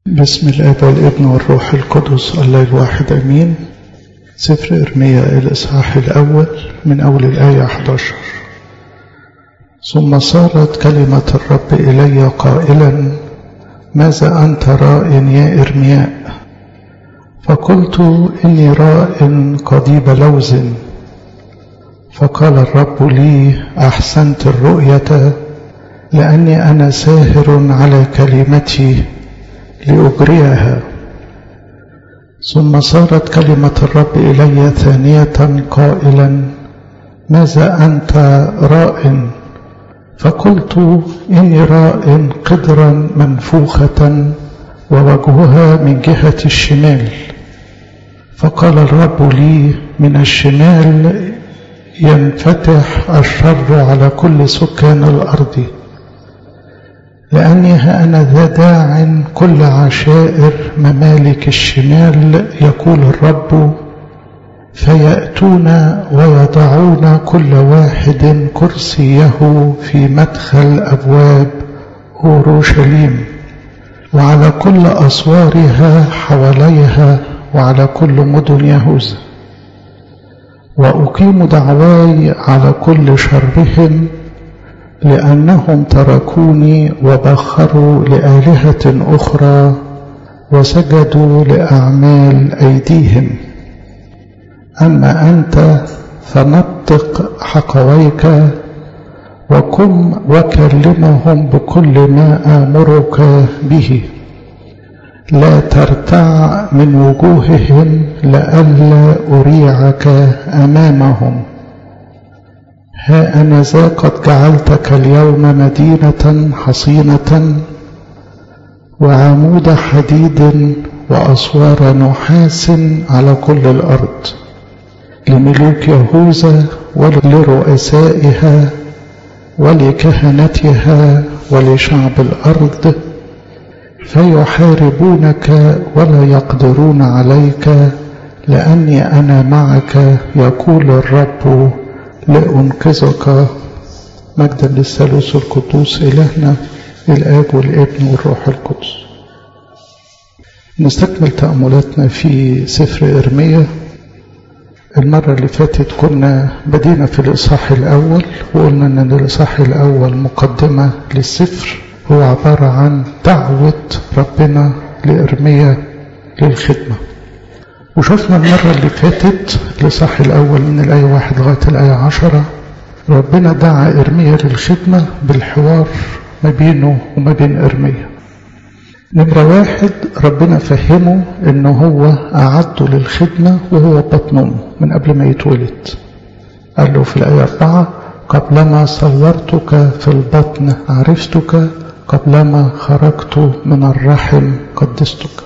بسم الآب والابن والروح القدس الله الواحد أمين سفر إرميا الإصحاح الأول من أول الآية 11 ثم صارت كلمة الرب إلي قائلا ماذا أنت راء يا إرمياء فقلت إني راء قضيب لوز فقال الرب لي أحسنت الرؤية لأني أنا ساهر على كلمتي لأجريها ثم صارت كلمة الرب إلي ثانية قائلا ماذا أنت راء فقلت إني راء قدرا منفوخة ووجهها من جهة الشمال فقال الرب لي من الشمال ينفتح الشر على كل سكان الأرض لأني أنا ذا داع كل عشائر ممالك الشمال يقول الرب فيأتون ويضعون كل واحد كرسيه في مدخل أبواب أورشليم وعلى كل أسوارها حواليها وعلى كل مدن يهوذا وأقيم دعواي على كل شرهم لأنهم تركوني وبخروا لآلهة أخرى وسجدوا لأعمال أيديهم أما أنت فنطق حقويك وقم وكلمهم بكل ما آمرك به لا ترتع من وجوههم لئلا أريعك أمامهم ها أنا ذا قد جعلتك اليوم مدينة حصينة وعمود حديد وأسوار نحاس على كل الأرض لملوك يهوذا ولرؤسائها ولكهنتها ولشعب الأرض فيحاربونك ولا يقدرون عليك لأني أنا معك يقول الرب لأنقذك مجدا للثالوث القدوس إلهنا الآب والابن والروح القدس نستكمل تأملاتنا في سفر إرميا المرة اللي فاتت كنا بدينا في الإصحاح الأول وقلنا أن الإصحاح الأول مقدمة للسفر هو عبارة عن دعوة ربنا لإرميا للخدمة وشفنا المرة اللي فاتت الإصحاح الأول من الآية واحد لغاية الآية عشرة ربنا دعا إرميا للخدمة بالحوار ما بينه وما بين إرميا نمرة واحد ربنا فهمه إن هو أعده للخدمة وهو بطن أمه من قبل ما يتولد قال له في الآية أربعة قبلما صورتك في البطن عرفتك قبلما خرجت من الرحم قدستك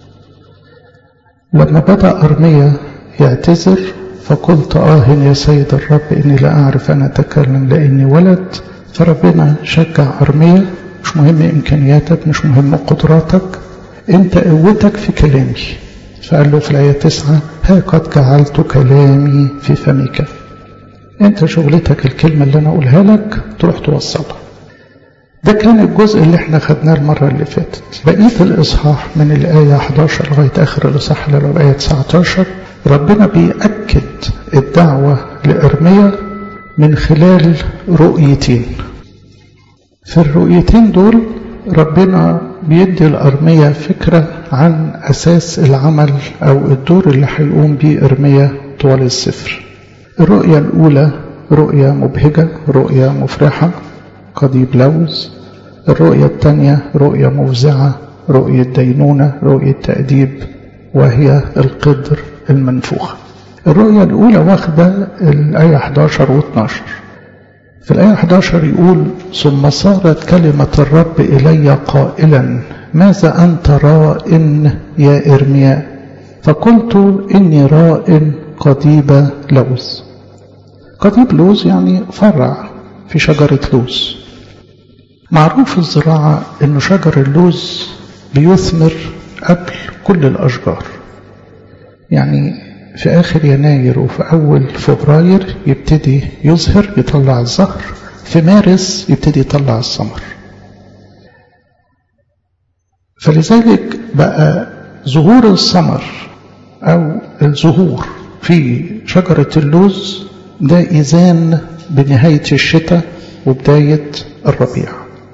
لما بدأ أرميا يعتذر فقلت آه يا سيد الرب إني لا أعرف أن أتكلم لأني ولد فربنا شجع أرميا مش مهم إمكانياتك مش مهم قدراتك أنت قوتك في كلامي فقال له في الآية تسعة ها قد جعلت كلامي في فمك أنت شغلتك الكلمة اللي أنا أقولها لك تروح توصلها ده كان الجزء اللي احنا خدناه المرة اللي فاتت بقية الإصحاح من الآية 11 لغاية آخر الإصحاح اللي هو الآية 19 ربنا بيأكد الدعوة لإرميا من خلال رؤيتين في الرؤيتين دول ربنا بيدي الأرمية فكرة عن أساس العمل أو الدور اللي هيقوم بيه إرميا طوال السفر الرؤية الأولى رؤية مبهجة رؤية مفرحة قضيب لوز الرؤية الثانية رؤية موزعة رؤية دينونة رؤية تأديب وهي القدر المنفوخة الرؤية الأولى واخدة الآية 11 و 12 في الآية 11 يقول ثم صارت كلمة الرب إلي قائلا ماذا أنت راء يا إرمياء فقلت إني راء قضيب لوز قضيب لوز يعني فرع في شجرة لوز معروف الزراعة أن شجر اللوز بيثمر قبل كل الأشجار يعني في آخر يناير وفي أول فبراير يبتدي يظهر يطلع الزهر في مارس يبتدي يطلع الثمر فلذلك بقى ظهور الثمر أو الزهور في شجرة اللوز ده إذان بنهاية الشتاء وبداية الربيع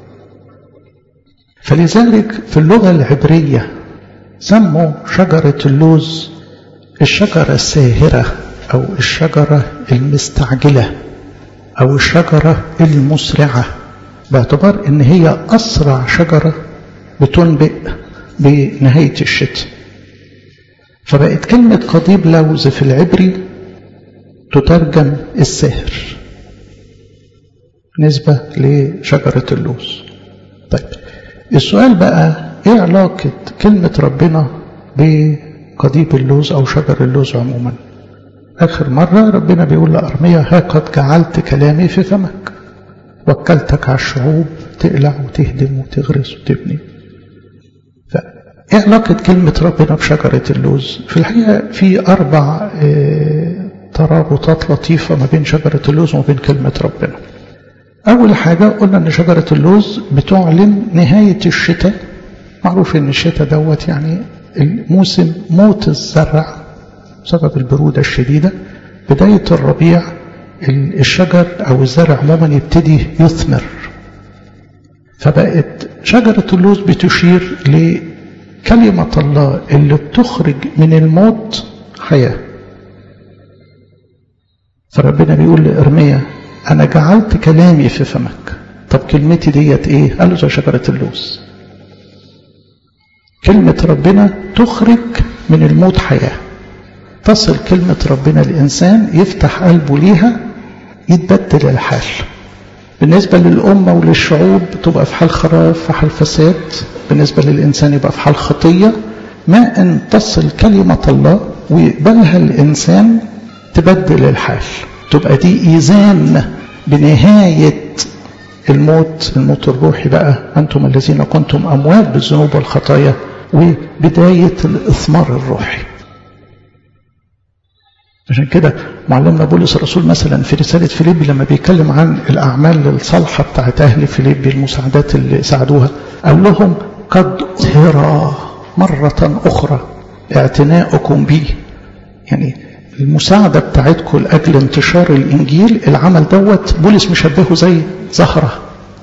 فلذلك في اللغة العبرية سموا شجرة اللوز الشجرة الساهرة أو الشجرة المستعجلة أو الشجرة المسرعة باعتبار إن هي أسرع شجرة بتنبئ بنهاية الشتاء فبقت كلمة قضيب لوز في العبري تترجم الساهر نسبة لشجرة اللوز طيب السؤال بقى ايه علاقة كلمة ربنا بقضيب اللوز او شجر اللوز عموما اخر مرة ربنا بيقول لأرميا ها قد جعلت كلامي في فمك وكلتك على الشعوب تقلع وتهدم وتغرس وتبني فايه علاقة كلمة ربنا بشجرة اللوز في الحقيقة في اربع اه ترابطات لطيفة ما بين شجرة اللوز وما بين كلمة ربنا أول حاجة قلنا أن شجرة اللوز بتعلن نهاية الشتاء معروف أن الشتاء دوت يعني الموسم موت الزرع بسبب البرودة الشديدة بداية الربيع الشجر أو الزرع لما يبتدي يثمر فبقت شجرة اللوز بتشير لكلمة الله اللي بتخرج من الموت حياة فربنا بيقول لإرميا أنا جعلت كلامي في فمك طب كلمتي ديت إيه قال له زي شجرة اللوز كلمة ربنا تخرج من الموت حياة تصل كلمة ربنا الإنسان يفتح قلبه ليها يتبدل الحال بالنسبة للأمة وللشعوب تبقى في حال خراب في حال فساد بالنسبة للإنسان يبقى في حال خطية ما أن تصل كلمة الله ويقبلها الإنسان تبدل الحال تبقى دي إيزان بنهاية الموت الموت الروحي بقى أنتم الذين كنتم أموات بالذنوب والخطايا وبداية الإثمار الروحي عشان كده معلمنا بولس الرسول مثلا في رسالة فيليبي لما بيتكلم عن الأعمال الصالحة بتاعت أهل فيليبي المساعدات اللي ساعدوها قال لهم قد أظهر مرة أخرى اعتناؤكم بي يعني المساعدة بتاعتكم لأجل انتشار الإنجيل العمل دوت بولس مشبهه زي زهرة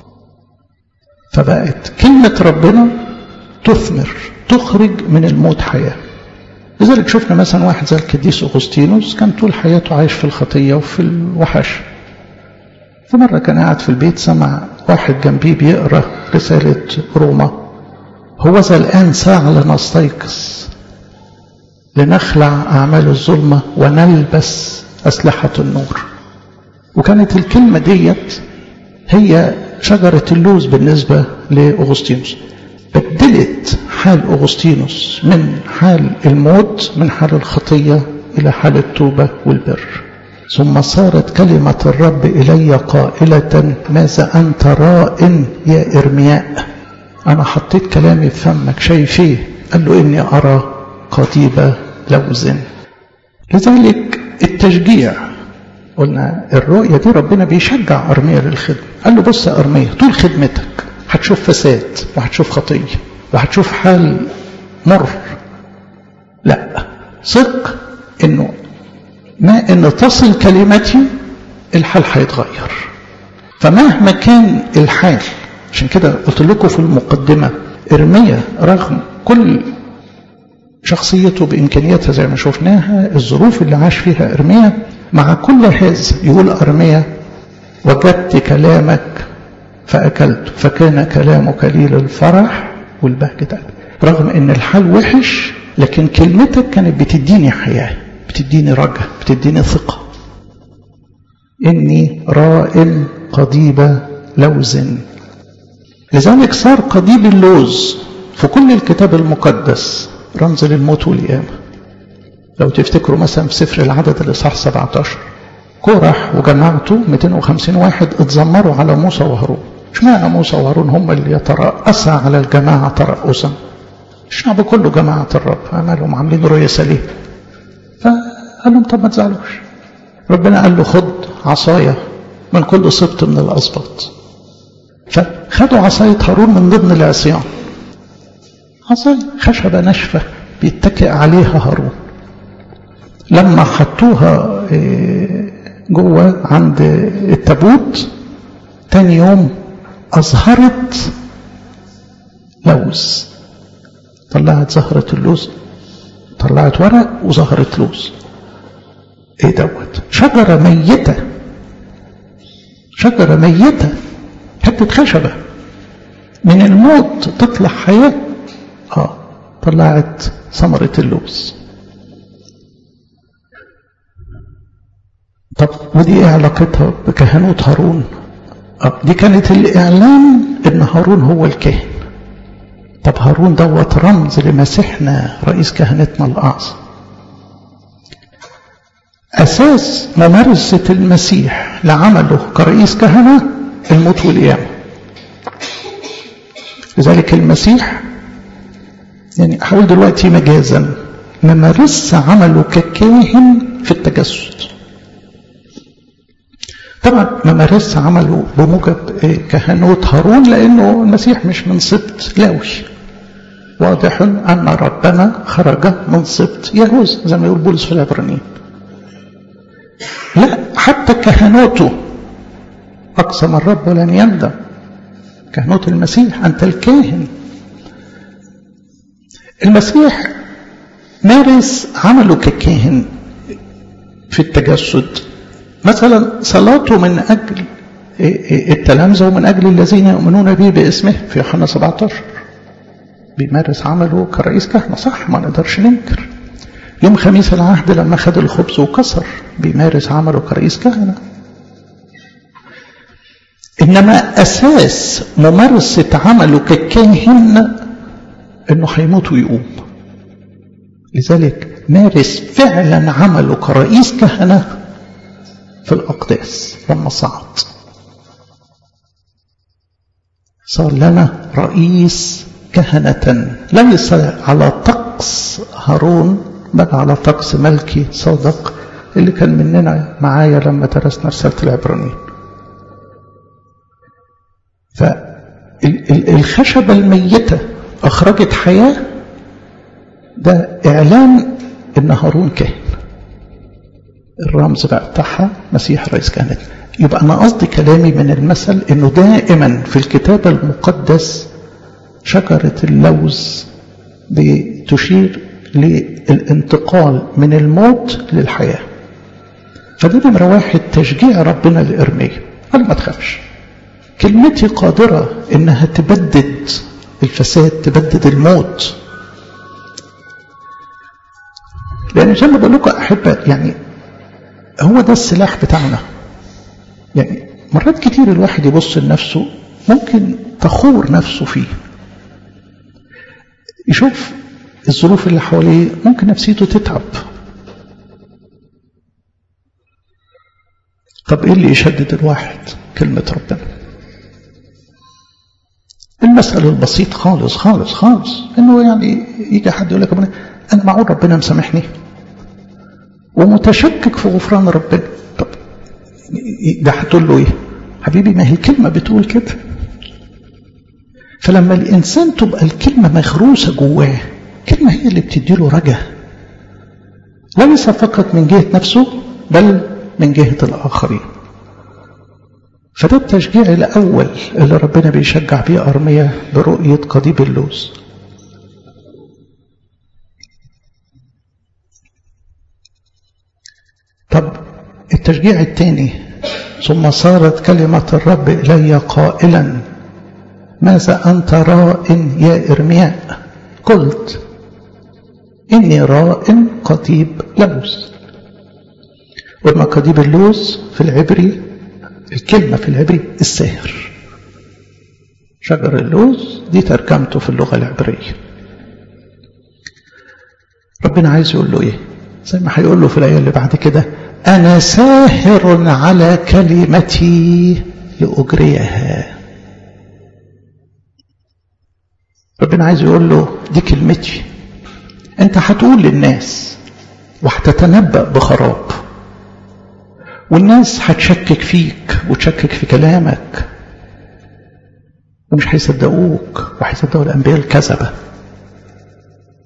فبقت كلمة ربنا تثمر تخرج من الموت حياة لذلك شفنا مثلا واحد زي القديس أغسطينوس كان طول حياته عايش في الخطية وفي الوحش فمرة كان قاعد في البيت سمع واحد جنبيه بيقرأ رسالة روما هو ذا الآن ساعة لنستيقظ لنخلع أعمال الظلمة ونلبس أسلحة النور وكانت الكلمة ديت هي شجرة اللوز بالنسبة لأغسطينوس بدلت حال أغسطينوس من حال الموت من حال الخطية إلى حال التوبة والبر ثم صارت كلمة الرب إلي قائلة ماذا أنت راء يا إرمياء أنا حطيت كلامي في فمك شايف ايه قال له إني أرى قضيب لوز لذلك التشجيع قلنا الرؤية دي ربنا بيشجع أرميا للخدمة قال له بص يا أرميا طول خدمتك هتشوف فساد وهتشوف خطية وهتشوف حال مر لا ثق انه ما ان تصل كلمتي الحال هيتغير فمهما كان الحال عشان كده قلت لكم في المقدمة ارميا رغم كل شخصيته بإمكانياتها زي ما شفناها الظروف اللي عاش فيها ارميا مع كل هذا يقول ارميا وجدت كلامك فأكلت فكان كلامك لي للفرح والبهجة قلبي رغم ان الحال وحش لكن كلمتك كانت بتديني حياة بتديني رجاء بتديني ثقة إني راء قضيب لوز لذلك صار قضيب اللوز في كل الكتاب المقدس رمز للموت والقيامة لو تفتكروا مثلا في سفر العدد الإصحاح 17 كورح وجماعته 250 واحد اتذمروا على موسى وهارون اشمعنى موسى وهارون هم اللي يترأسا على الجماعة ترأسا الشعب كله جماعة الرب عملهم عاملين رؤية ليه فقال لهم طب ما تزعلوش ربنا قال له خد عصاية من كل سبط من الأسباط فخدوا عصاية هارون من ضمن العصيان عصاية خشبة ناشفة بيتكئ عليها هارون لما حطوها جوه عند التابوت تاني يوم أظهرت لوز طلعت زهرة اللوز طلعت ورق وظهرت لوز ايه دوت شجرة ميتة شجرة ميتة حتة خشبة من الموت تطلع حياة اه طلعت ثمرة اللوز طب ودي ايه علاقتها بكهنوت هارون آه دي كانت الاعلان ان هارون هو الكاهن طب هارون دوت رمز لمسيحنا رئيس كهنتنا الاعظم اساس ممارسه المسيح لعمله كرئيس كهنه الموت والقيامه لذلك المسيح يعني احاول دلوقتي مجازا ممارس عمله ككاهن في التجسد طبعا ممارس عمله بموجب كهنوت هارون لانه المسيح مش من سبط لاوي واضح ان ربنا خرج من سبط يهوذا زي ما يقول بولس في العبرانيين لا حتى كهنوته اقسم الرب ولن يندم كهنوت المسيح انت الكاهن المسيح مارس عمله ككاهن في التجسد مثلا صلاته من أجل التلامذة ومن أجل الذين يؤمنون به باسمه في يوحنا 17 بيمارس عمله كرئيس كهنة صح ما نقدرش ننكر يوم خميس العهد لما خد الخبز وكسر بيمارس عمله كرئيس كهنة إنما أساس ممارسة عمله ككاهن إنه هيموت ويقوم لذلك مارس فعلا عمله كرئيس كهنه في الأقداس لما صعد صار لنا رئيس كهنة ليس على طقس هارون بل على طقس ملكي صادق اللي كان مننا معايا لما درسنا رسالة العبرانيين فالخشبة الميتة أخرجت حياة ده إعلان إن هارون كاهن الرمز بقى بتاعها مسيح رئيس كهنة يبقى أنا قصدي كلامي من المثل إنه دائما في الكتاب المقدس شجرة اللوز بتشير للانتقال من الموت للحياة فده نمرة واحد تشجيع ربنا لإرميا قال ما تخافش كلمتي قادرة إنها تبدد الفساد تبدد الموت لأن زي ما بقول لكم أحبة يعني هو ده السلاح بتاعنا يعني مرات كتير الواحد يبص لنفسه ممكن تخور نفسه فيه يشوف الظروف اللي حواليه ممكن نفسيته تتعب طب ايه اللي يشدد الواحد كلمة ربنا المسألة البسيط خالص خالص خالص انه يعني يجي حد يقول لك انا معقول ربنا مسامحني ومتشكك في غفران ربنا طب ده هتقول له ايه حبيبي ما هي كلمة بتقول كده فلما الإنسان تبقى الكلمة مغروسة جواه كلمة هي اللي بتديله رجا ليس فقط من جهة نفسه بل من جهة الآخرين فده التشجيع الأول اللي ربنا بيشجع بيه أرمية برؤية قضيب اللوز طب التشجيع الثاني ثم صارت كلمة الرب إلي قائلا ماذا أنت راء يا إرمياء قلت إني راء قضيب لوز قلنا قضيب اللوز في العبري الكلمة في العبري الساهر شجر اللوز دي ترجمته في اللغة العبرية ربنا عايز يقول له ايه زي ما هيقول له في الآية اللي بعد كده أنا ساهر على كلمتي لأجريها ربنا عايز يقول له دي كلمتي انت هتقول للناس وهتتنبأ بخراب والناس هتشكك فيك وتشكك في كلامك ومش هيصدقوك وهيصدقوا الأنبياء الكذبة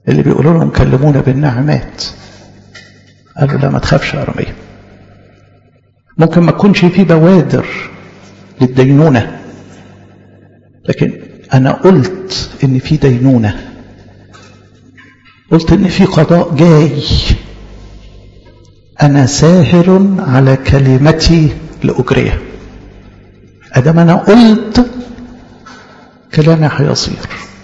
اللي بيقولوا لهم كلمونا بالنعمات قال له لا ما تخافش يا أرمية ممكن ما تكونش في بوادر للدينونة لكن أنا قلت إن في دينونة قلت إن في قضاء جاي أنا ساهر على كلمتي لأجريه أدام أنا قلت كلامي هيصير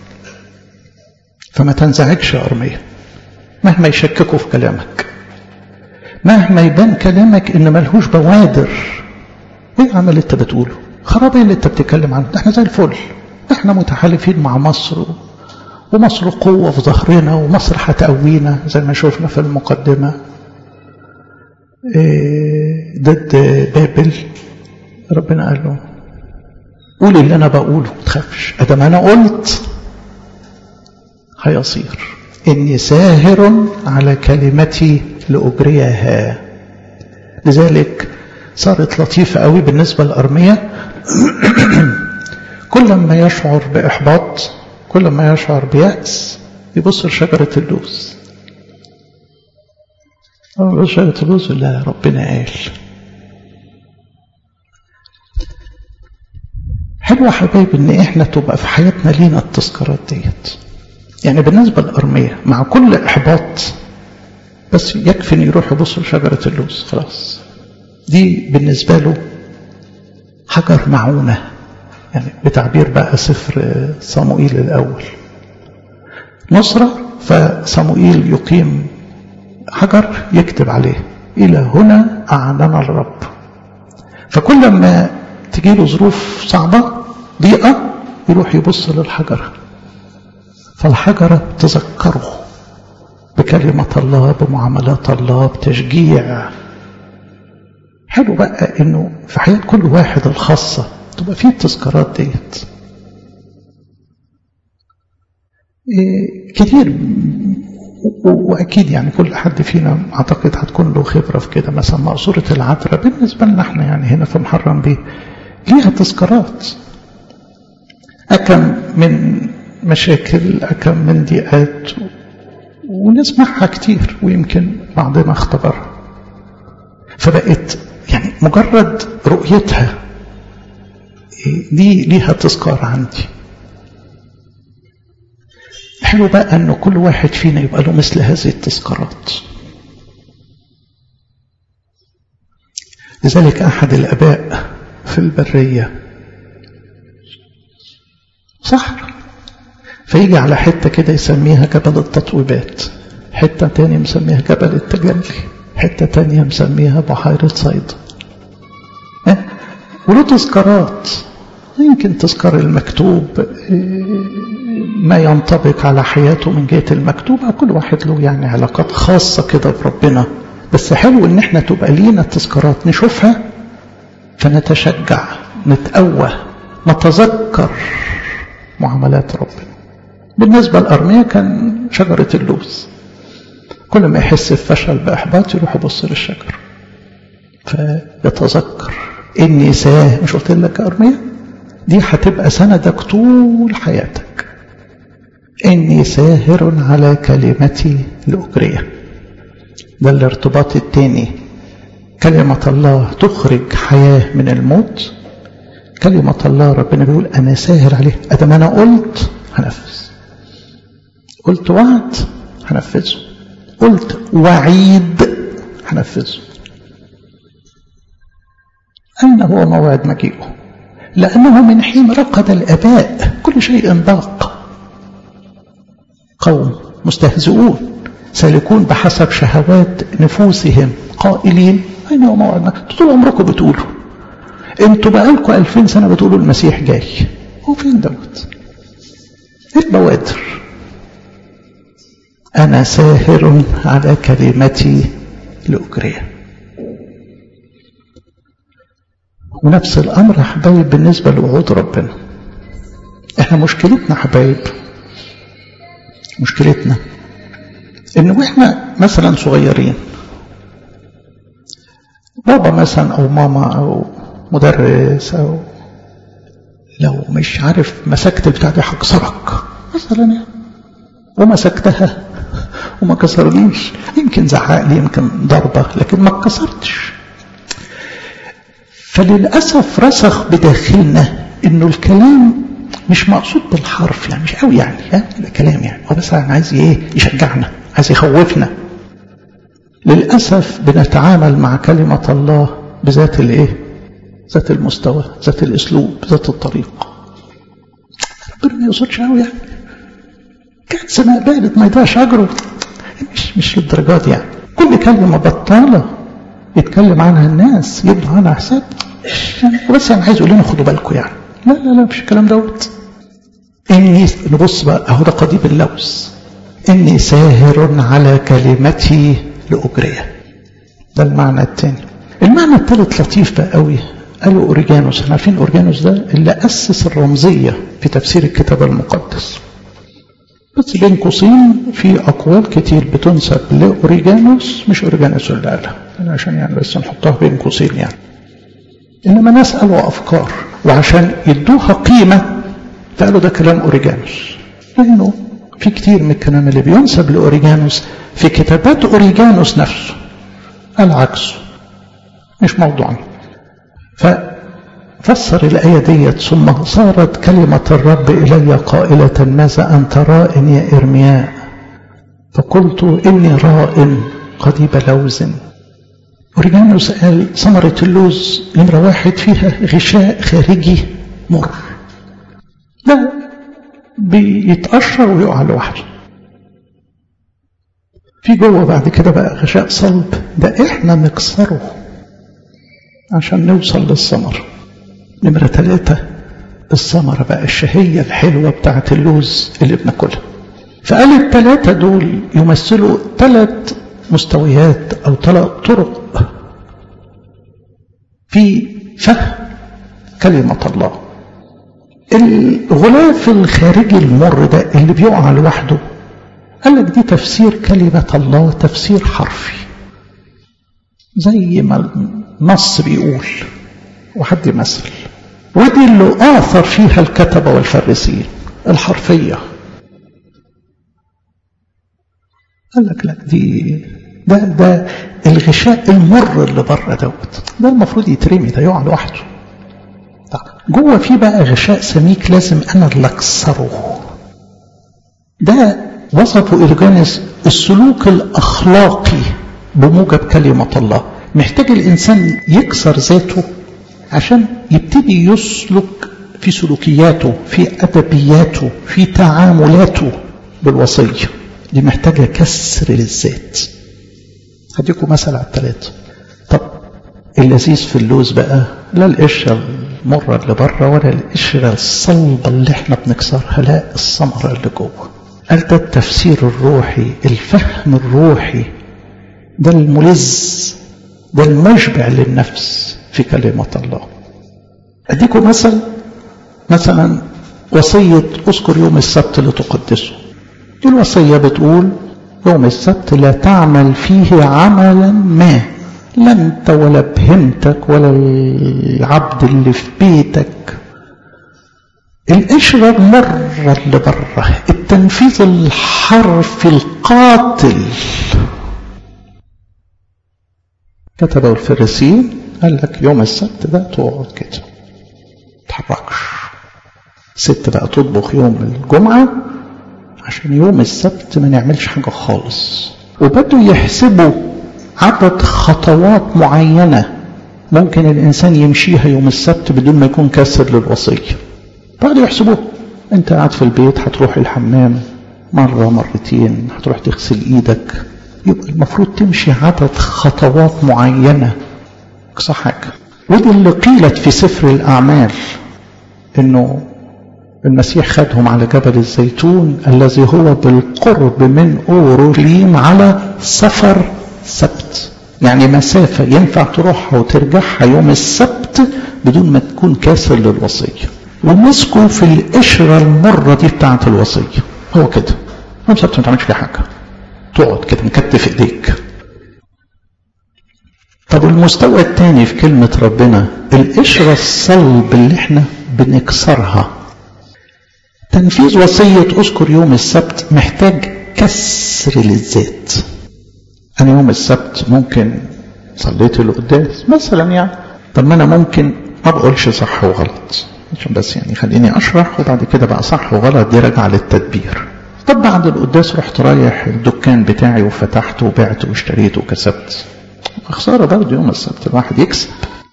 فما تنزعجش يا أرمية مهما يشككوا في كلامك مهما يبان كلامك إن ملهوش بوادر إيه العمل اللي أنت بتقوله خرابي اللي أنت بتتكلم عنه ده إحنا زي الفل إحنا متحالفين مع مصر ومصر قوة في ظهرنا ومصر هتقوينا زي ما شفنا في المقدمة إيه ضد بابل ربنا قال له قول اللي انا بقوله ما تخافش ادام انا قلت هيصير اني ساهر على كلمتي لاجريها لذلك صارت لطيفه قوي بالنسبه للارميه كل ما يشعر باحباط كل ما يشعر بيأس يبص لشجره اللوز أول شجرة اللوز لا ربنا قال حلوة حبايب ان احنا تبقى في حياتنا لينا التذكارات ديت يعني بالنسبة للأرمية مع كل إحباط بس يكفي ان يروح يبص لشجرة اللوز خلاص دي بالنسبة له حجر معونة يعني بتعبير بقى سفر صموئيل الأول نصرة فصموئيل يقيم حجر يكتب عليه إلى هنا أعلن الرب فكل ما تجيله ظروف صعبة ضيقة يروح يبص للحجرة فالحجرة تذكره بكلمة الله بمعاملات الله بتشجيع حلو بقى انه في حياة كل واحد الخاصة تبقى فيه التذكارات ديت إيه كتير واكيد يعني كل حد فينا اعتقد هتكون له خبره في كده مثلا مقصوره العذراء بالنسبه لنا احنا يعني هنا في محرم بيه ليها تذكارات أكم من مشاكل أكم من ضيقات ونسمعها كتير ويمكن بعضنا اختبرها فبقت يعني مجرد رؤيتها دي ليها تذكار عندي حلو بقى أنه كل واحد فينا يبقى له مثل هذه التذكارات لذلك أحد الأباء في البرية صحراء فيجي على حتة كده يسميها جبل التطويبات حتة تانية مسميها جبل التجلي حتة تانية مسميها بحيرة صيدا وله تذكارات يمكن تذكر المكتوب ما ينطبق على حياته من جهة المكتوب كل واحد له يعني علاقات خاصة كده بربنا بس حلو ان احنا تبقى لينا التذكارات نشوفها فنتشجع نتقوى نتذكر معاملات ربنا بالنسبة للأرمية كان شجرة اللوز كل ما يحس بفشل بإحباط يروح يبص للشجر فيتذكر إني ساه مش قلت لك يا أرمية دي هتبقى سندك طول حياتك إني ساهر على كلمتي لأجريه ده الارتباط الثاني كلمة الله تخرج حياة من الموت كلمة الله ربنا بيقول أنا ساهر عليه أدام أنا قلت هنفذ قلت وعد هنفذه قلت وعيد هنفذه أين هو موعد مجيئه لأنه من حين رقد الأباء كل شيء ضاق قوم مستهزئون سالكون بحسب شهوات نفوسهم قائلين أين هو موعد مجيئه طول عمركم بتقولوا انتوا بقالكم ألفين سنة بتقولوا المسيح جاي هو فين دوت ايه البوادر أنا ساهر على كلمتي لأجريه ونفس الأمر حبايب بالنسبة لوعود ربنا احنا مشكلتنا حبايب مشكلتنا ان واحنا مثلا صغيرين بابا مثلا او ماما او مدرس او لو مش عارف مسكت البتاع دي هكسرك مثلا يعني ومسكتها وما كسرنيش يمكن زعق لي يمكن ضربة لكن ما اتكسرتش فللأسف رسخ بداخلنا انه الكلام مش مقصود بالحرف يعني مش قوي يعني ها ده كلام يعني هو بس عايز ايه يشجعنا عايز يخوفنا للأسف بنتعامل مع كلمة الله بذات الايه ذات المستوى ذات الاسلوب ذات الطريق ربنا ما يقصدش قوي يعني كانت سماء بارد ما يضيعش اجره مش مش للدرجات يعني كل كلمة بطالة يتكلم عنها الناس يبدو عنها حساب يعني بس يعني عايز يقول لنا خدوا بالكم يعني لا لا لا مش الكلام دوت إني نبص بقى أهو ده قضيب اللوز إني ساهر على كلمتي لأجريه ده المعنى الثاني المعنى الثالث لطيف بقى قوي قالوا أوريجانوس احنا عارفين أوريجانوس ده اللي أسس الرمزية في تفسير الكتاب المقدس بس بين قوسين في أقوال كتير بتنسب لأوريجانوس مش أوريجانوس اللي قالها عشان يعني بس نحطها بين قوسين يعني إنما ناس قالوا أفكار وعشان يدوها قيمة فقالوا ده كلام أوريجانوس لأنه في كتير من الكلام اللي بينسب لأوريجانوس في كتابات أوريجانوس نفسه قال عكسه مش موضوعنا ففسر الآية ديت ثم صارت كلمة الرب إلي قائلة ماذا أنت راء يا إرمياء فقلت إني راء قضيب لوز أوريجانوس قال ثمرة اللوز نمرة واحد فيها غشاء خارجي مر ده بيتقشر ويقع لوحده في جوه بعد كده بقى غشاء صلب ده احنا نكسره عشان نوصل للثمرة نمرة ثلاثة الثمرة بقى الشهية الحلوة بتاعت اللوز اللي بناكلها فقال الثلاثة دول يمثلوا ثلاث مستويات أو ثلاث طرق في فهم كلمة الله الغلاف الخارجي المر ده اللي بيقع لوحده قال لك دي تفسير كلمة الله تفسير حرفي زي ما النص بيقول وحد يمثل ودي اللي آثر فيها الكتبة والفريسيين الحرفية قال لك لا دي ده ده الغشاء المر اللي بره دوت ده المفروض يترمي ده يقع لوحده جوه في بقى غشاء سميك لازم انا اللي اكسره ده وصفه إرجانس السلوك الأخلاقي بموجب كلمة الله محتاج الإنسان يكسر ذاته عشان يبتدي يسلك في سلوكياته في أدبياته في تعاملاته بالوصية دي محتاجة كسر للذات هديكم مثل على الثلاثة طب اللذيذ في اللوز بقى لا القشرة المرة اللي بره ولا القشرة الصلبة اللي احنا بنكسرها لا الثمرة اللي جوه قال ده التفسير الروحي الفهم الروحي ده الملذ ده المشبع للنفس في كلمة الله أديكم مثل مثلا وصية أذكر يوم السبت لتقدسه دي الوصية بتقول يوم السبت لا تعمل فيه عملا ما لا انت ولا بهمتك ولا العبد اللي في بيتك القشرة المرة اللي بره التنفيذ الحرفي القاتل كتبه الفريسيين قال لك يوم السبت ده تقعد كده تحركش ست بقى تطبخ يوم الجمعة عشان يوم السبت ما نعملش حاجة خالص وبدوا يحسبوا عدد خطوات معينة ممكن الإنسان يمشيها يوم السبت بدون ما يكون كاسر للوصية بعدوا يحسبوه انت قاعد في البيت هتروح الحمام مرة مرتين هتروح تغسل ايدك يبقى المفروض تمشي عدد خطوات معينة اقصى حاجة ودي اللي قيلت في سفر الأعمال انه المسيح خدهم على جبل الزيتون الذي هو بالقرب من أوروليم على سفر سبت يعني مسافة ينفع تروحها وترجعها يوم السبت بدون ما تكون كاسر للوصية ومسكوا في القشرة المرة دي بتاعة الوصية هو كده يوم السبت ما تعملش فيه حاجة تقعد كده مكتف ايديك طب المستوى الثاني في كلمة ربنا القشرة الصلب اللي احنا بنكسرها تنفيذ وصية اذكر يوم السبت محتاج كسر للذات أنا يوم السبت ممكن صليت القداس مثلا يعني طب ما أنا ممكن ما بقولش صح وغلط عشان بس يعني خليني أشرح وبعد كده بقى صح وغلط دي راجعة للتدبير طب بعد القداس رحت رايح الدكان بتاعي وفتحته وبعت واشتريت وكسبت خسارة برضه يوم السبت الواحد يكسب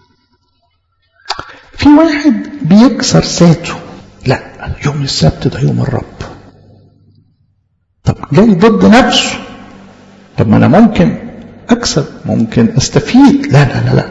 في واحد بيكسر ذاته لا يوم السبت ده يوم الرب طب جاي ضد نفسه طب ما انا ممكن اكسب ممكن استفيد لا لا لا لا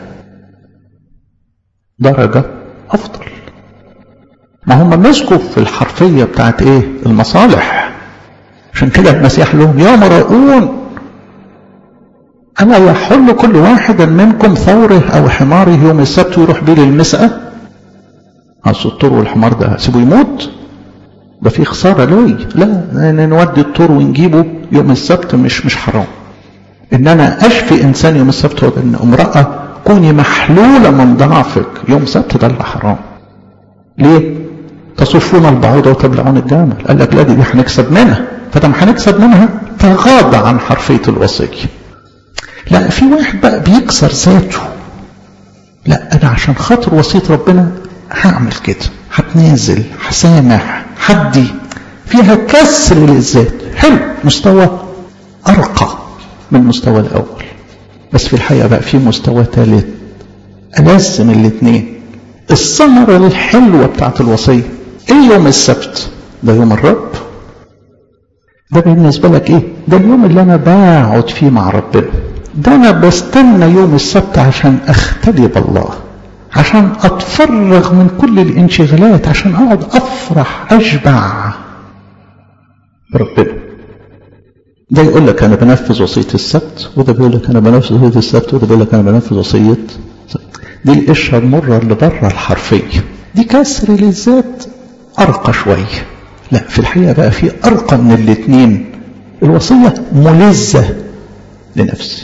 درجة افضل ما هم مسكوا في الحرفية بتاعت ايه المصالح عشان كده المسيح لهم يا مراؤون ألا يحل كل واحد منكم ثوره أو حماره يوم السبت ويروح بيه للمسأة أصل الطور والحمار ده سيبه يموت ده في خسارة لي لا نودي الطور ونجيبه يوم السبت مش مش حرام إن أنا أشفي إنسان يوم السبت وإن امرأة كوني محلولة من ضعفك يوم السبت ده اللي حرام ليه؟ تصفون البعوضة وتبلعون الجمل قال لك لا دي هنكسب منها فدام هنكسب منها تغاضى عن حرفية الوصية لا في واحد بقى بيكسر ذاته لا انا عشان خاطر وصيه ربنا هعمل كده هتنازل هسامح حدي فيها كسر للذات حلو مستوى ارقى من المستوى الاول بس في الحقيقه بقى في مستوى ثالث ألذ من الاثنين الثمرة الحلوة بتاعت الوصية ايه يوم السبت ده يوم الرب ده بالنسبة لك ايه ده اليوم اللي انا بقعد فيه مع ربنا ده انا بستنى يوم السبت عشان اختلي بالله عشان اتفرغ من كل الانشغالات عشان اقعد افرح اشبع بربنا ده يقول لك انا بنفذ وصيه السبت وده بيقول لك انا بنفذ وصيه السبت وده بيقول لك انا بنفذ وصيه دي القشره المره اللي بره الحرفيه دي كسر للذات ارقى شويه لا في الحقيقه بقى في ارقى من الاثنين الوصيه ملذه لنفسي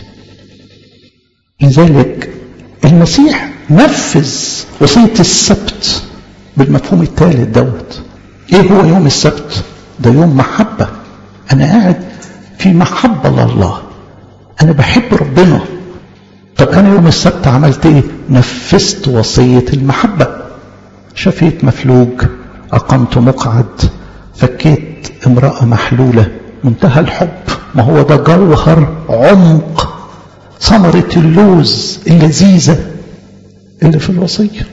لذلك المسيح نفذ وصية السبت بالمفهوم الثالث دوت ايه هو يوم السبت ده يوم محبة انا قاعد في محبة لله انا بحب ربنا طب انا يوم السبت عملت ايه نفذت وصية المحبة شفيت مفلوج اقمت مقعد فكيت امرأة محلولة منتهى الحب ما هو ده جوهر عمق ثمرة اللوز اللذيذة اللي في الوصية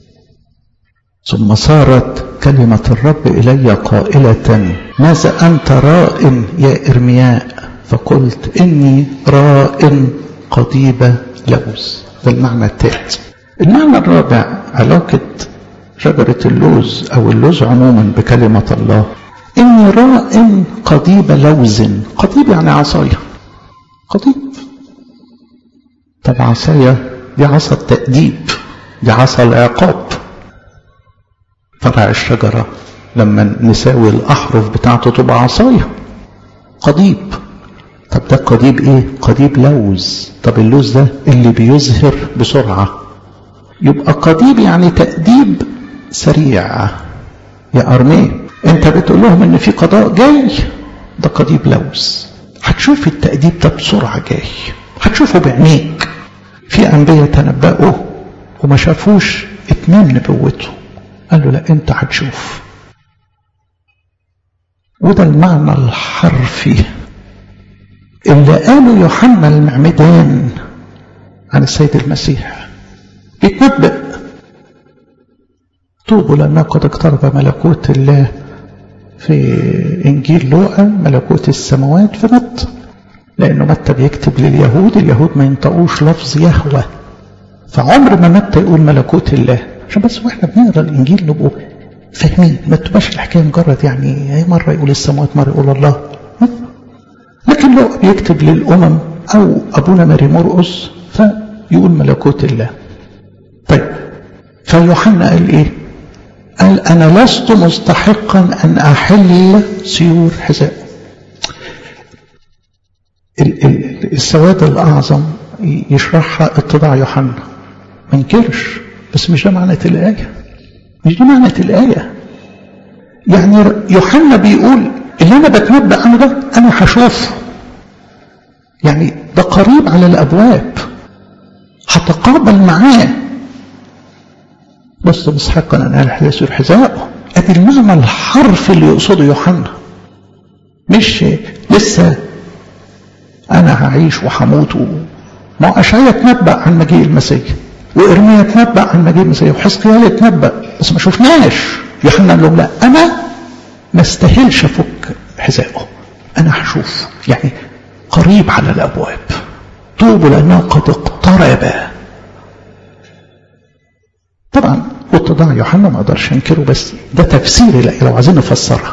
ثم صارت كلمة الرب إلي قائلة ماذا أنت راء يا إرمياء فقلت إني راء قضيب لوز ده المعنى الثالث المعنى الرابع علاقة شجرة اللوز أو اللوز عموما بكلمة الله إني راء قضيب لوز قضيب يعني عصاية قضيب طب عصاية دي عصا التأديب دي عصا العقاب فرع الشجرة لما نساوي الأحرف بتاعته تبقى عصاية قضيب طب ده قضيب ايه قضيب لوز طب اللوز ده اللي بيزهر بسرعة يبقى قضيب يعني تأديب سريع يا أرميه انت بتقول لهم ان في قضاء جاي ده قضيب لوز هتشوف التأديب ده بسرعة جاي هتشوفه بعينيك في أنبياء تنبأوا وما شافوش اتمام نبوته قال له لا انت هتشوف وده المعنى الحرفي اللي قاله يوحنا المعمدان عن السيد المسيح بيتنبأ توبوا لأنه قد اقترب ملكوت الله في إنجيل لوقا ملكوت السماوات في متى لأنه متى بيكتب لليهود اليهود ما ينطقوش لفظ يهوى فعمر ما متى يقول ملكوت الله عشان بس واحنا بنقرا الإنجيل نبقوا فاهمين ما تبقاش الحكاية مجرد يعني مرة يقول السماوات مرة يقول الله لكن لو بيكتب للأمم أو أبونا ماري مرقس فيقول ملكوت الله طيب فيوحنا قال إيه قال أنا لست مستحقا أن أحل سيور حذاء السواد الأعظم يشرحها اتضاع يوحنا ما انكرش بس مش ده معنى الآية مش دي معنى الآية يعني يوحنا بيقول اللي انا بتنبأ عنه ده انا هشوفه يعني ده قريب على الابواب هتقابل معاه بص مسحقا انا الحديث حذاءه ادي المعنى الحرفي اللي يقصده يوحنا مش لسه انا هعيش وهموت ما هو اشعيا اتنبأ عن مجيء المسيح وارميا اتنبأ عن مجيء المسيح وحزقيال اتنبأ بس ما شفناش يوحنا قال لهم لا انا ما استاهلش افك حذائه انا هشوف يعني قريب على الابواب توبوا لانه قد اقترب طبعا واتضاع يوحنا ما اقدرش انكره بس ده تفسير الآية لو عايزين نفسرها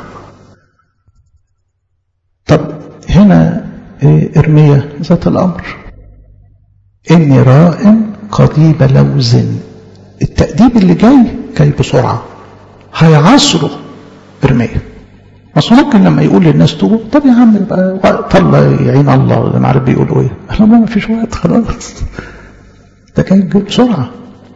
طب هنا إيه ارميا ذات الامر اني راء قضيب لوز التأديب اللي جاي جاي بسرعة هيعصره ارميا بس ممكن لما يقول للناس توبوا طب يا عم يبقى وقت الله يعين الله انا عارف بيقولوا ايه احنا ما فيش وقت خلاص ده جاي بسرعه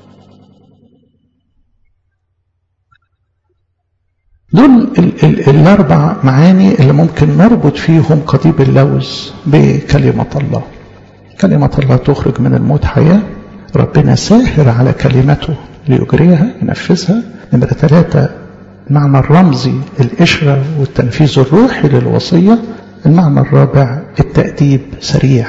دول ال ال الاربع معاني اللي ممكن نربط فيهم قضيب اللوز بكلمه الله كلمه الله تخرج من الموت حياه ربنا ساهر على كلمته ليجريها ينفذها نمرة ثلاثة المعنى الرمزي القشرة والتنفيذ الروحي للوصية المعنى الرابع التأديب سريع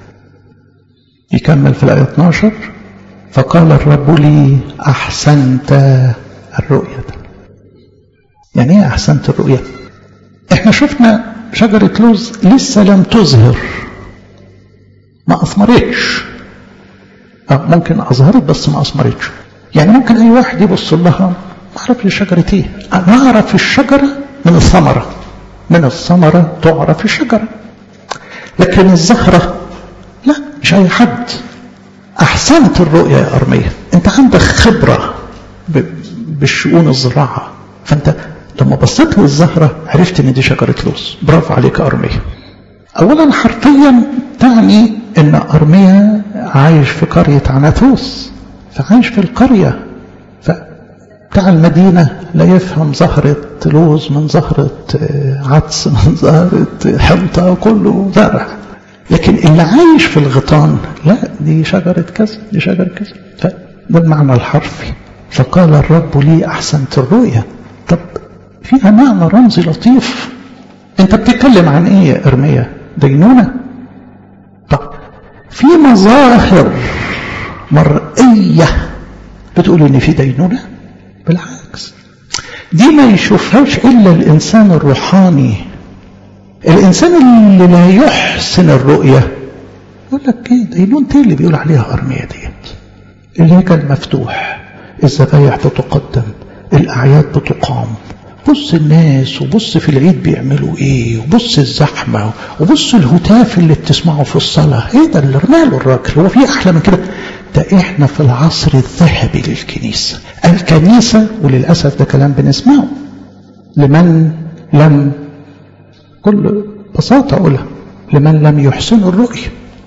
يكمل في الآية 12 فقال الرب لي أحسنت الرؤية يعني ايه أحسنت الرؤية احنا شفنا شجرة لوز لسه لم تزهر ما أثمرتش أه ممكن أظهرت بس ما أثمرتش يعني ممكن أي واحد يبص لها ما أعرف الشجرة إيه أنا أعرف الشجرة من الثمرة من الثمرة تعرف الشجرة لكن الزهرة لا مش أي حد أحسنت الرؤية يا أرمية أنت عندك خبرة بالشؤون الزراعة فأنت لما بصيت للزهرة عرفت إن دي شجرة لوز برافو عليك يا أرمية أولا حرفيا تعني إن أرميا عايش في قرية عناثوس فعايش في القرية بتاع المدينة لا يفهم زهرة لوز من زهرة عدس من زهرة حنطة كله زرع لكن اللي عايش في الغيطان لا دي شجرة كذا دي شجرة كذا فده المعنى الحرفي فقال الرب لي أحسنت الرؤيا طب فيها معنى رمزي لطيف انت بتتكلم عن ايه يا ارميا دينونة طب في مظاهر مرئية بتقول ان في دينونة بالعكس دي ما يشوفهاش الا الانسان الروحاني الانسان اللي لا يحسن الرؤية يقول لك ايه دينونتي اللي بيقول عليها ارمية ديت الهيكل مفتوح الذبايح بتقدم الاعياد بتقام بص الناس وبص في العيد بيعملوا ايه وبص الزحمة وبص الهتاف اللي بتسمعه في الصلاة ايه ده اللي رماله الراجل هو في احلى من كده ده احنا في العصر الذهبي للكنيسة الكنيسة وللأسف ده كلام بنسمعه لمن لم كل بساطة أقولها لمن لم يحسن الرؤية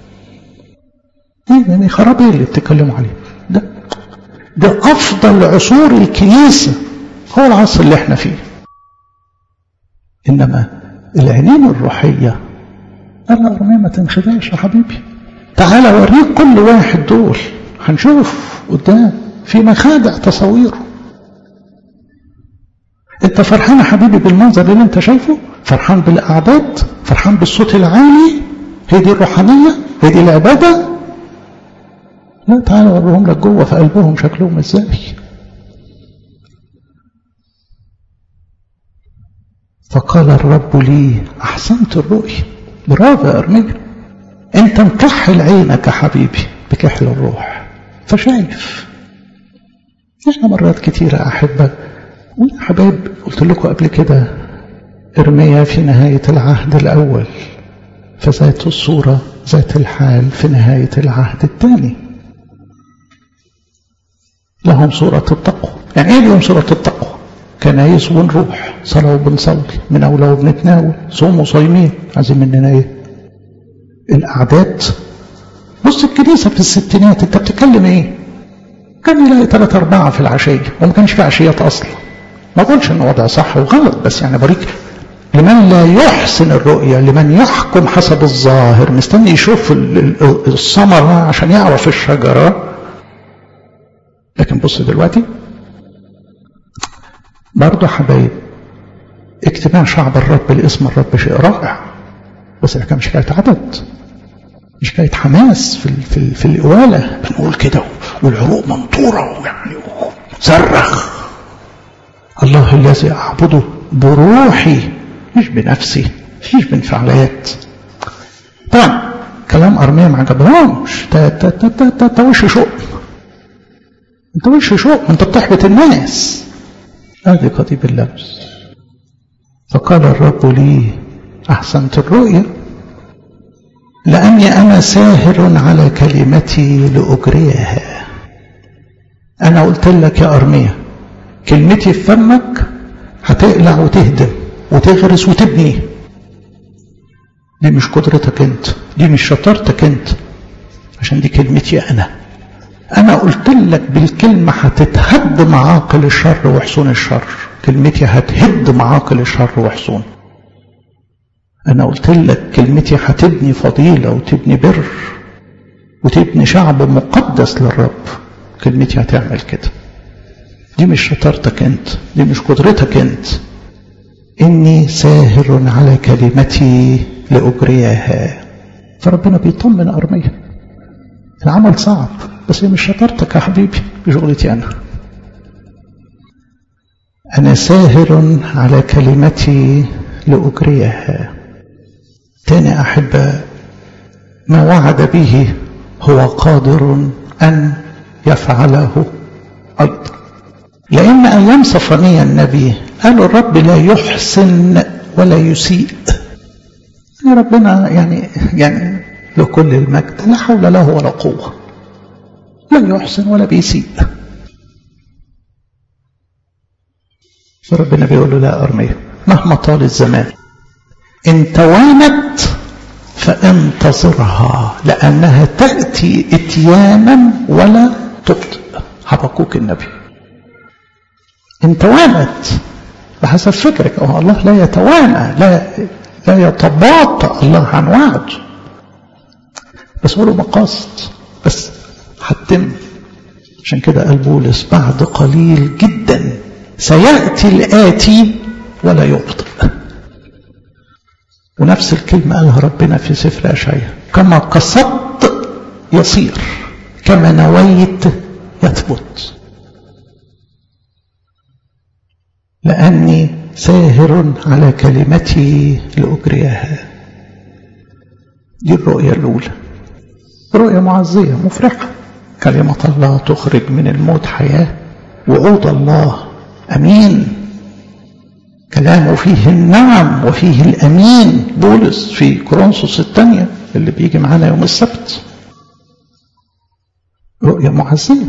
ايه يعني خراب ايه اللي بتتكلموا عليه ده ده أفضل عصور الكنيسة هو العصر اللي احنا فيه إنما العينين الروحية أنا أرمي ما تنخدعش يا حبيبي تعال أوريك كل واحد دول هنشوف قدام في مخادع تصويره انت فرحان يا حبيبي بالمنظر اللي انت شايفه فرحان بالاعداد فرحان بالصوت العالي هي دي الروحانيه هي دي العباده لا تعالى اوريهم لك جوه في قلبهم شكلهم ازاي فقال الرب لي احسنت الرؤيا برافو يا ارميا انت مكحل عينك يا حبيبي بكحل الروح فشايف احنا مرات كتيرة احبة ويا حبايب قلت لكم قبل كده ارميا في نهاية العهد الاول فذات الصورة ذات الحال في نهاية العهد الثاني لهم صورة التقوى يعني ايه لهم صورة التقوى كنايس ونروح صلاة وبنصلي من أولى وبنتناول صوم وصايمين عايزين مننا ايه الأعداد بص الكنيسة في الستينات انت بتتكلم ايه كان يلاقي ثلاثة أربعة في العشية وما كانش في عشيات أصلا ما بقولش إن وضع صح وغلط بس يعني بريك لمن لا يحسن الرؤية لمن يحكم حسب الظاهر مستني يشوف الثمرة عشان يعرف الشجرة لكن بص دلوقتي برضه حبايب اجتماع شعب الرب لاسم الرب شيء رائع بس ده كان مش حكايه عدد مش حكايه حماس في ال في, ال في الإوالة بنقول كده والعروق منطورة ويعني صرخ الله الذي أعبده بروحي مش بنفسي مش بانفعالات طبعا كلام أرميا ما عجبهمش انت وش شؤم انت وش شؤم انت بتحبط الناس هذه قضيب اللبس فقال الرب لي أحسنت الرؤيا لأني أنا ساهر على كلمتي لأجريها أنا قلت لك يا أرميا كلمتي في فمك هتقلع وتهدم وتغرس وتبني دي مش قدرتك انت دي مش شطارتك انت عشان دي كلمتي انا انا قلت لك بالكلمة هتتهد معاقل الشر وحصون الشر كلمتي هتهد معاقل الشر وحصون انا قلت لك كلمتي هتبني فضيلة وتبني بر وتبني شعب مقدس للرب كلمتي هتعمل كده دي مش شطارتك انت دي مش قدرتك انت إني ساهر على كلمتي لأجريها فربنا بيطمن أرمية العمل صعب بس هي مش شطارتك يا حبيبي بشغلتي أنا أنا ساهر على كلمتي لأجريها تاني أحبة ما وعد به هو قادر أن يفعله أيضا لأن أيام صفانية النبي قالوا الرب لا يحسن ولا يسيء يعني ربنا يعني يعني له كل المجد لا حول له ولا قوة لا يحسن ولا بيسيء فربنا بيقول له لا أرميه مهما طال الزمان إن توانت فانتظرها لأنها تأتي إتيانا ولا تبطئ حبقوك النبي إن توانت بحسب فكرك أو الله لا يتوانى لا لا يتباطأ الله عن وعده بس هو له مقاصد بس هتتم عشان كده قال بولس بعد قليل جدا سيأتي الآتي ولا يبطئ ونفس الكلمة قالها ربنا في سفر أشعياء كما قصدت يصير كما نويت يثبت لأني ساهر على كلمتي لأجريها دي الرؤية الأولى رؤية معزية مفرحة كلمة الله تخرج من الموت حياة وعود الله أمين كلامه فيه النعم وفيه الأمين بولس في كورنثوس الثانية اللي بيجي معانا يوم السبت رؤية معزية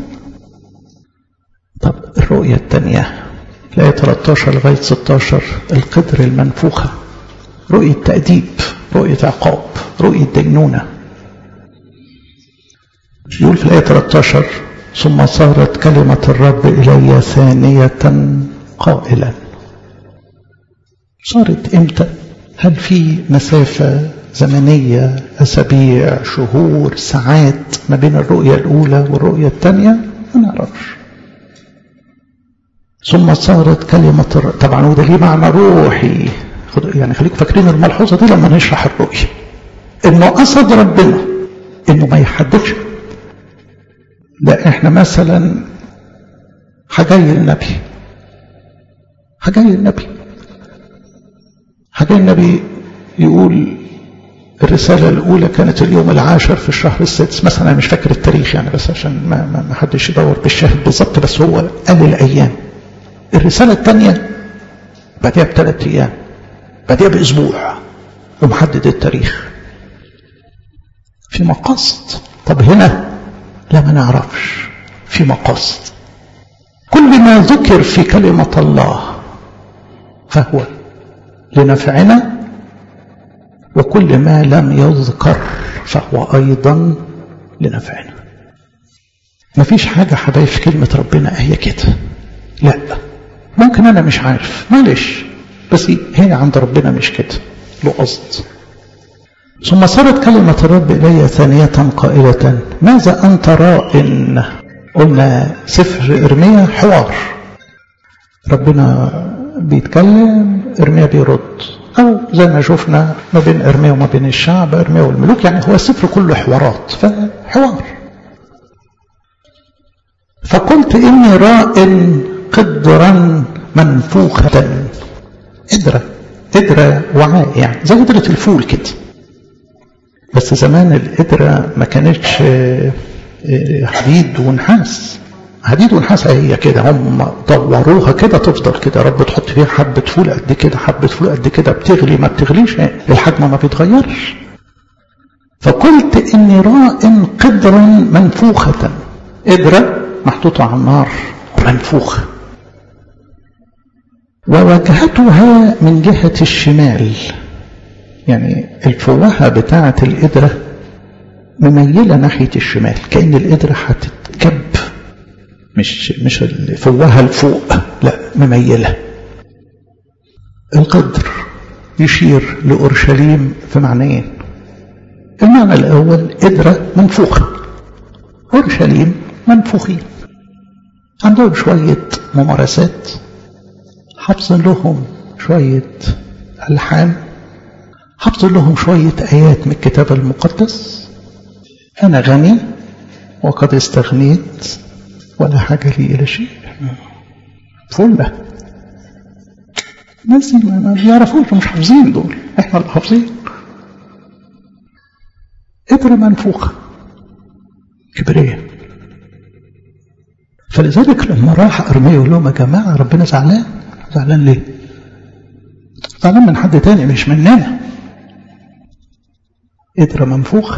طب الرؤية الثانية الآية 13 لغاية 16 القدر المنفوخة رؤية تأديب رؤية عقاب رؤية دينونة يقول في الآية 13 ثم صارت كلمة الرب إلي ثانية قائلا صارت إمتى هل في مسافة زمنية أسابيع شهور ساعات ما بين الرؤية الأولى والرؤية الثانية ما نعرفش ثم صارت كلمة الرب طبعا وده ليه معنى روحي يعني خليكم فاكرين الملحوظة دي لما نشرح الرؤية انه قصد ربنا انه ما يحددش لا احنا مثلا حجاي النبي حجاي النبي حجاي النبي يقول الرسالة الأولى كانت اليوم العاشر في الشهر السادس مثلا أنا مش فاكر التاريخ يعني بس عشان ما, ما حدش يدور بالشاهد بالظبط بس هو قال الأيام الرسالة الثانية بعدها بثلاث أيام بعدها بأسبوع ومحدد التاريخ في مقاصد طب هنا لا ما نعرفش في مقاصد كل ما ذكر في كلمة الله فهو لنفعنا وكل ما لم يذكر فهو أيضا لنفعنا ما فيش حاجة حبايب في كلمة ربنا هي كده لا ممكن أنا مش عارف معلش بس هي عند ربنا مش كده له قصد ثم صارت كلمة الرب إلي ثانية قائلة ماذا أنت رائن قلنا سفر إرميا حوار ربنا بيتكلم إرميا بيرد أو زي ما شفنا ما بين إرميا وما بين الشعب إرميا والملوك يعني هو السفر كله حوارات فحوار فقلت إني رائن قدرا منفوخة قدرة قدرة وعاء يعني زي قدرة الفول كده بس زمان القدرة ما كانتش حديد ونحاس حديد ونحاس هي كده هم طوروها كده تفضل كده رب تحط فيها حبة فول قد كده حبة فول قد كده بتغلي ما بتغليش الحجم ما بيتغيرش فقلت اني راء قدرا منفوخة قدرة محطوطة على النار منفوخة ووجهتها من جهة الشمال يعني الفوهة بتاعة القدرة مميلة ناحية الشمال كأن القدرة هتتكب مش مش الفوهة لفوق لا مميلة القدر يشير لأورشليم في معنيين المعنى الأول قدرة منفوخة أورشليم منفوخين عندهم شوية ممارسات حفظ لهم شوية ألحان حفظ لهم شوية آيات من الكتاب المقدس أنا غني وقد استغنيت ولا حاجة لي إلى شيء فلة الناس دي ما بيعرفوش مش حافظين دول احنا اللي حافظين قدرة منفوخة كبرية فلذلك لما راح أرميه يقول لهم يا جماعة ربنا زعلان زعلان ليه؟ زعلان من حد تاني مش مننا قدرة منفوخة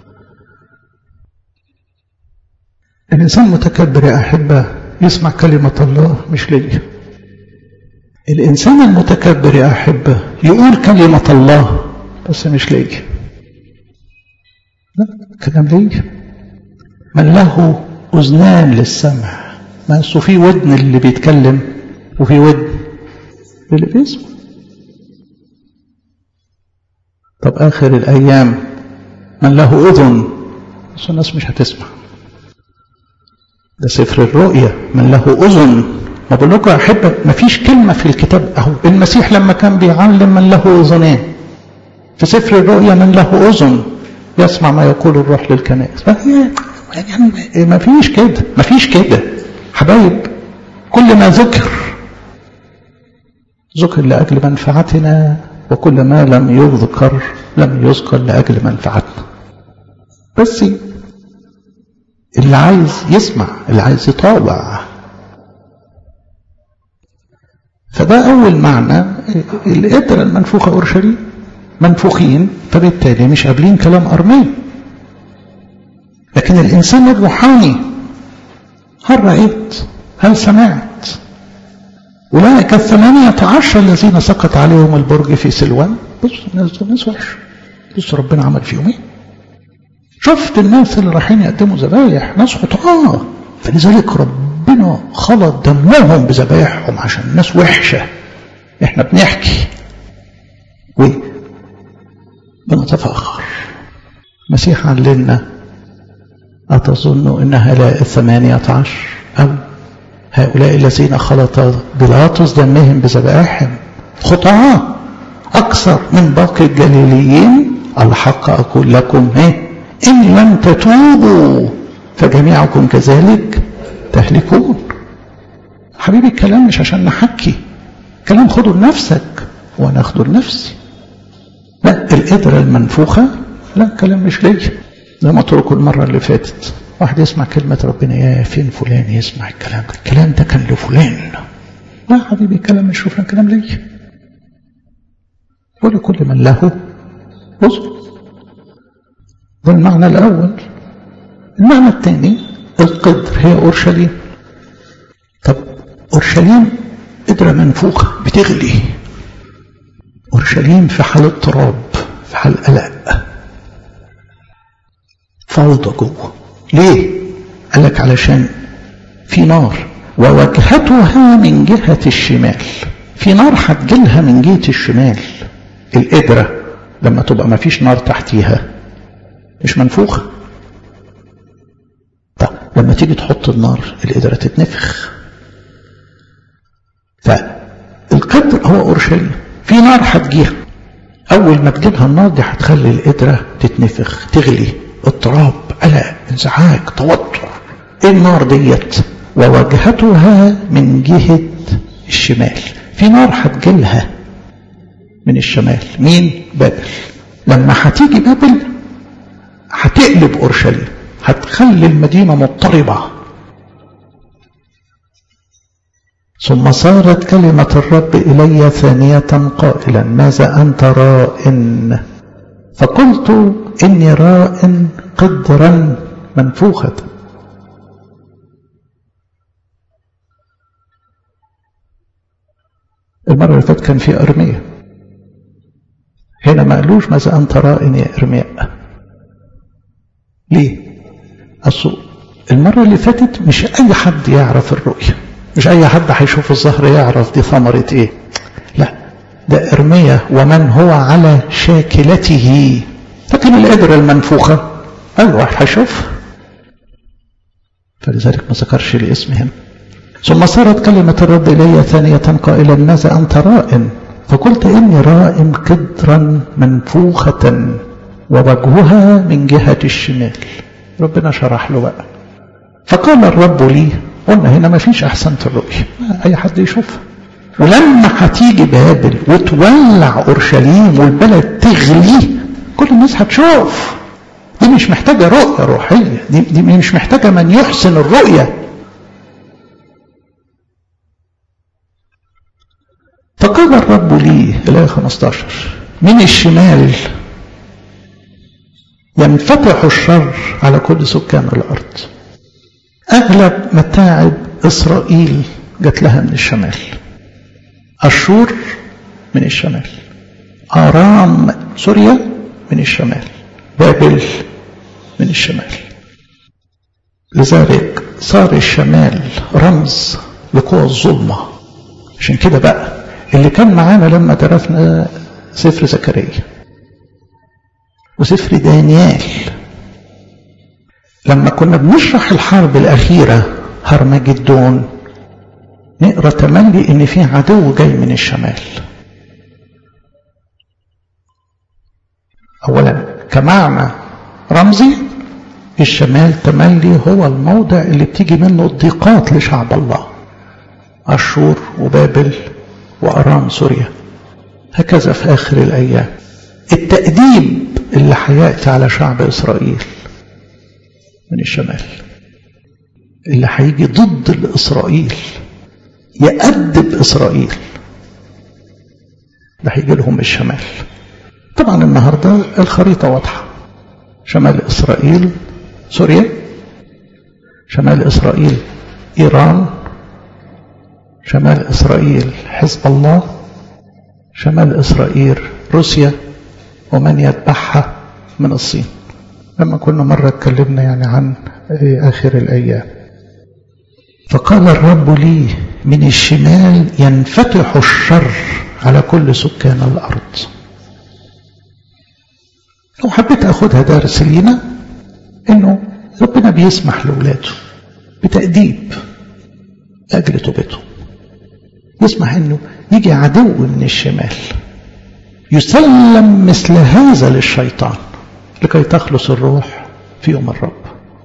الإنسان متكبر يا أحبة يسمع كلمة الله مش ليا الإنسان المتكبر يا أحبة يقول كلمة الله بس مش ليا لا كلام ليا من له أذنان للسمع ما في ودن اللي بيتكلم وفي ودن اللي بيسمع طب آخر الأيام من له أذن بس الناس مش هتسمع ده سفر الرؤيا من له أذن ما بقول لكم أحب ما فيش كلمة في الكتاب أهو المسيح لما كان بيعلم من له أذنين في سفر الرؤيا من له أذن يسمع ما يقول الروح للكنائس يعني ما فيش كده ما فيش كده حبايب كل ما ذكر ذكر لأجل منفعتنا وكل ما لم يذكر لم يذكر لأجل منفعتنا بس اللي عايز يسمع اللي عايز يطاوع فده أول معنى القدرة المنفوخة أورشليم منفوخين فبالتالي مش قابلين كلام أرمين لكن الإنسان الروحاني هل رأيت هل سمعت أولئك الثمانية عشر الذين سقط عليهم البرج في سلوان بص الناس دول ناس وحش بص ربنا عمل فيهم ايه شفت الناس اللي رايحين يقدموا ذبايح ناس خطاه فلذلك ربنا خلط دمهم بذبايحهم عشان الناس وحشه احنا بنحكي و بنتفاخر المسيح علمنا أتظن أن هؤلاء الثمانية عشر أو هؤلاء الذين خلط بلاطس دمهم بذبائحهم خطاة أكثر من باقي الجليليين الحق أقول لكم إيه إن لم تتوبوا فجميعكم كذلك تهلكون حبيبي الكلام مش عشان نحكي كلام خده لنفسك وأنا أخده لنفسي لا القدرة المنفوخة لا كلام مش ليا زي ما قلت لكم المرة اللي فاتت واحد يسمع كلمة ربنا يا فين فلان يسمع الكلام ده الكلام ده كان لفلان لا حبيبي الكلام مش لفلان كلام ليا ولكل من له أذن ده المعنى الأول المعنى الثاني القدر هي أورشليم طب أورشليم قدرة منفوخة بتغلي أورشليم في حال اضطراب في حال قلق فوضى جوه ليه؟ قال لك علشان في نار ووجهتها من جهة الشمال في نار هتجيلها من جهة الشمال القدرة لما تبقى ما فيش نار تحتيها مش منفوخة طب لما تيجي تحط النار القدرة تتنفخ فالقدر هو أورشليم في نار هتجيها أول ما تجيبها النار دي هتخلي القدرة تتنفخ تغلي اضطراب قلق انزعاج توتر ايه النار ديت ووجهتها من جهة الشمال في نار هتجيلها من الشمال مين بابل لما هتيجي بابل هتقلب اورشليم هتخلي المدينه مضطربه ثم صارت كلمة الرب إلي ثانية قائلا ماذا أنت راء فقلت إني راء قدرا منفوخة المرة اللي فاتت كان في أرمية هنا ما قالوش ماذا أنت راء يا إرمياء ليه أصل المرة اللي فاتت مش أي حد يعرف الرؤية مش أي حد هيشوف الظهر يعرف دي ثمرة إيه لا ده إرمية ومن هو على شاكلته لكن القدرة المنفوخة أي واحد هيشوف فلذلك ما ذكرش الاسم هنا ثم صارت كلمة الرب إلي ثانية قائلا ماذا أنت راء فقلت إني راء قدرا منفوخة ووجهها من جهة الشمال ربنا شرح له بقى فقال الرب لي قلنا هنا ما فيش أحسن الرؤية أي حد يشوفها ولما هتيجي بابل وتولع أورشليم والبلد تغلي كل الناس هتشوف دي مش محتاجة رؤية روحية دي, دي مش محتاجة من يحسن الرؤية فقال الرب لي الآية 15 من الشمال ينفتح الشر على كل سكان الأرض أغلب متاعب إسرائيل جات لها من الشمال أشور من الشمال آرام سوريا من الشمال بابل من الشمال لذلك صار الشمال رمز لقوى الظلمة عشان كده بقى اللي كان معانا لما درسنا سفر زكريا وسفر دانيال لما كنا بنشرح الحرب الأخيرة هرمجدون نقرا تملي ان في عدو جاي من الشمال اولا كمعنى رمزي الشمال تملي هو الموضع اللي بتيجي منه الضيقات لشعب الله اشور وبابل وارام سوريا هكذا في اخر الايام التأديب اللي هيأتي على شعب اسرائيل من الشمال اللي هيجي ضد اسرائيل يأدب إسرائيل ده هيجي لهم من الشمال طبعا النهاردة الخريطة واضحة شمال إسرائيل سوريا شمال إسرائيل إيران شمال إسرائيل حزب الله شمال إسرائيل روسيا ومن يتبعها من الصين لما كنا مرة اتكلمنا يعني عن آخر الأيام فقال الرب لي من الشمال ينفتح الشر على كل سكان الأرض لو حبيت أخدها درس لينا إنه ربنا بيسمح لأولاده بتأديب أجل توبتهم يسمح إنه يجي عدو من الشمال يسلم مثل هذا للشيطان لكي تخلص الروح في يوم الرب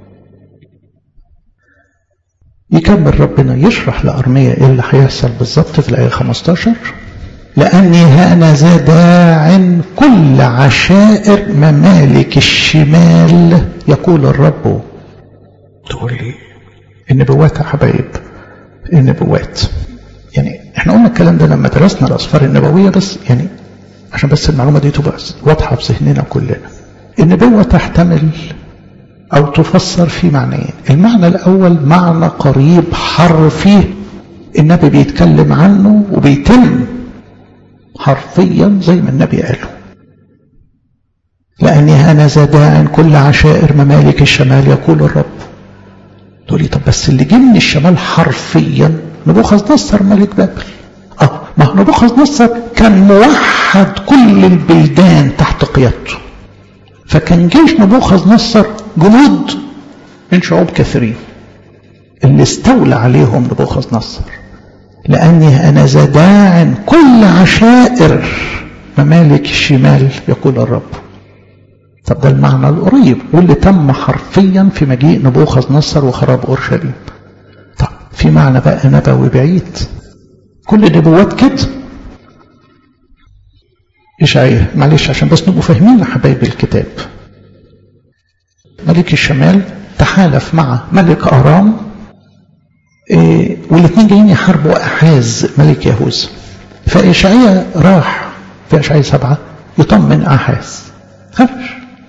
يكمل ربنا يشرح لأرمية إيه اللي هيحصل بالظبط في الآية 15 لأني هانذا داع كل عشائر ممالك الشمال يقول الرب تقول لي النبوات يا حبايب النبوات يعني احنا قلنا الكلام ده لما درسنا الأسفار النبوية بس يعني عشان بس المعلومة دي تبقى واضحة في ذهننا كلنا النبوة تحتمل أو تفسر في معنيين المعنى الأول معنى قريب حرفي النبي بيتكلم عنه وبيتم حرفيا زي ما النبي قاله لأني هانذا داع كل عشائر ممالك الشمال يقول الرب تقول لي طب بس اللي جه من الشمال حرفيا نبوخذ نصر ملك بابل اه ما هو نبوخذ نصر كان موحد كل البلدان تحت قيادته فكان جيش نبوخذ نصر جنود من شعوب كثيرين اللي استولى عليهم نبوخذ نصر لأني أنا زداع كل عشائر ممالك الشمال يقول الرب طب ده المعنى القريب واللي تم حرفيا في مجيء نبوخذ نصر وخراب أورشليم طب في معنى بقى نبوي بعيد كل النبوات كده إشعياء معلش عشان بس نبقوا فاهمين يا حبايب الكتاب ملك الشمال تحالف مع ملك أرام إيه والاثنين جايين يحاربوا أحاز ملك يهوذا فإشعياء راح في إشعياء سبعة يطمن أحاز خرج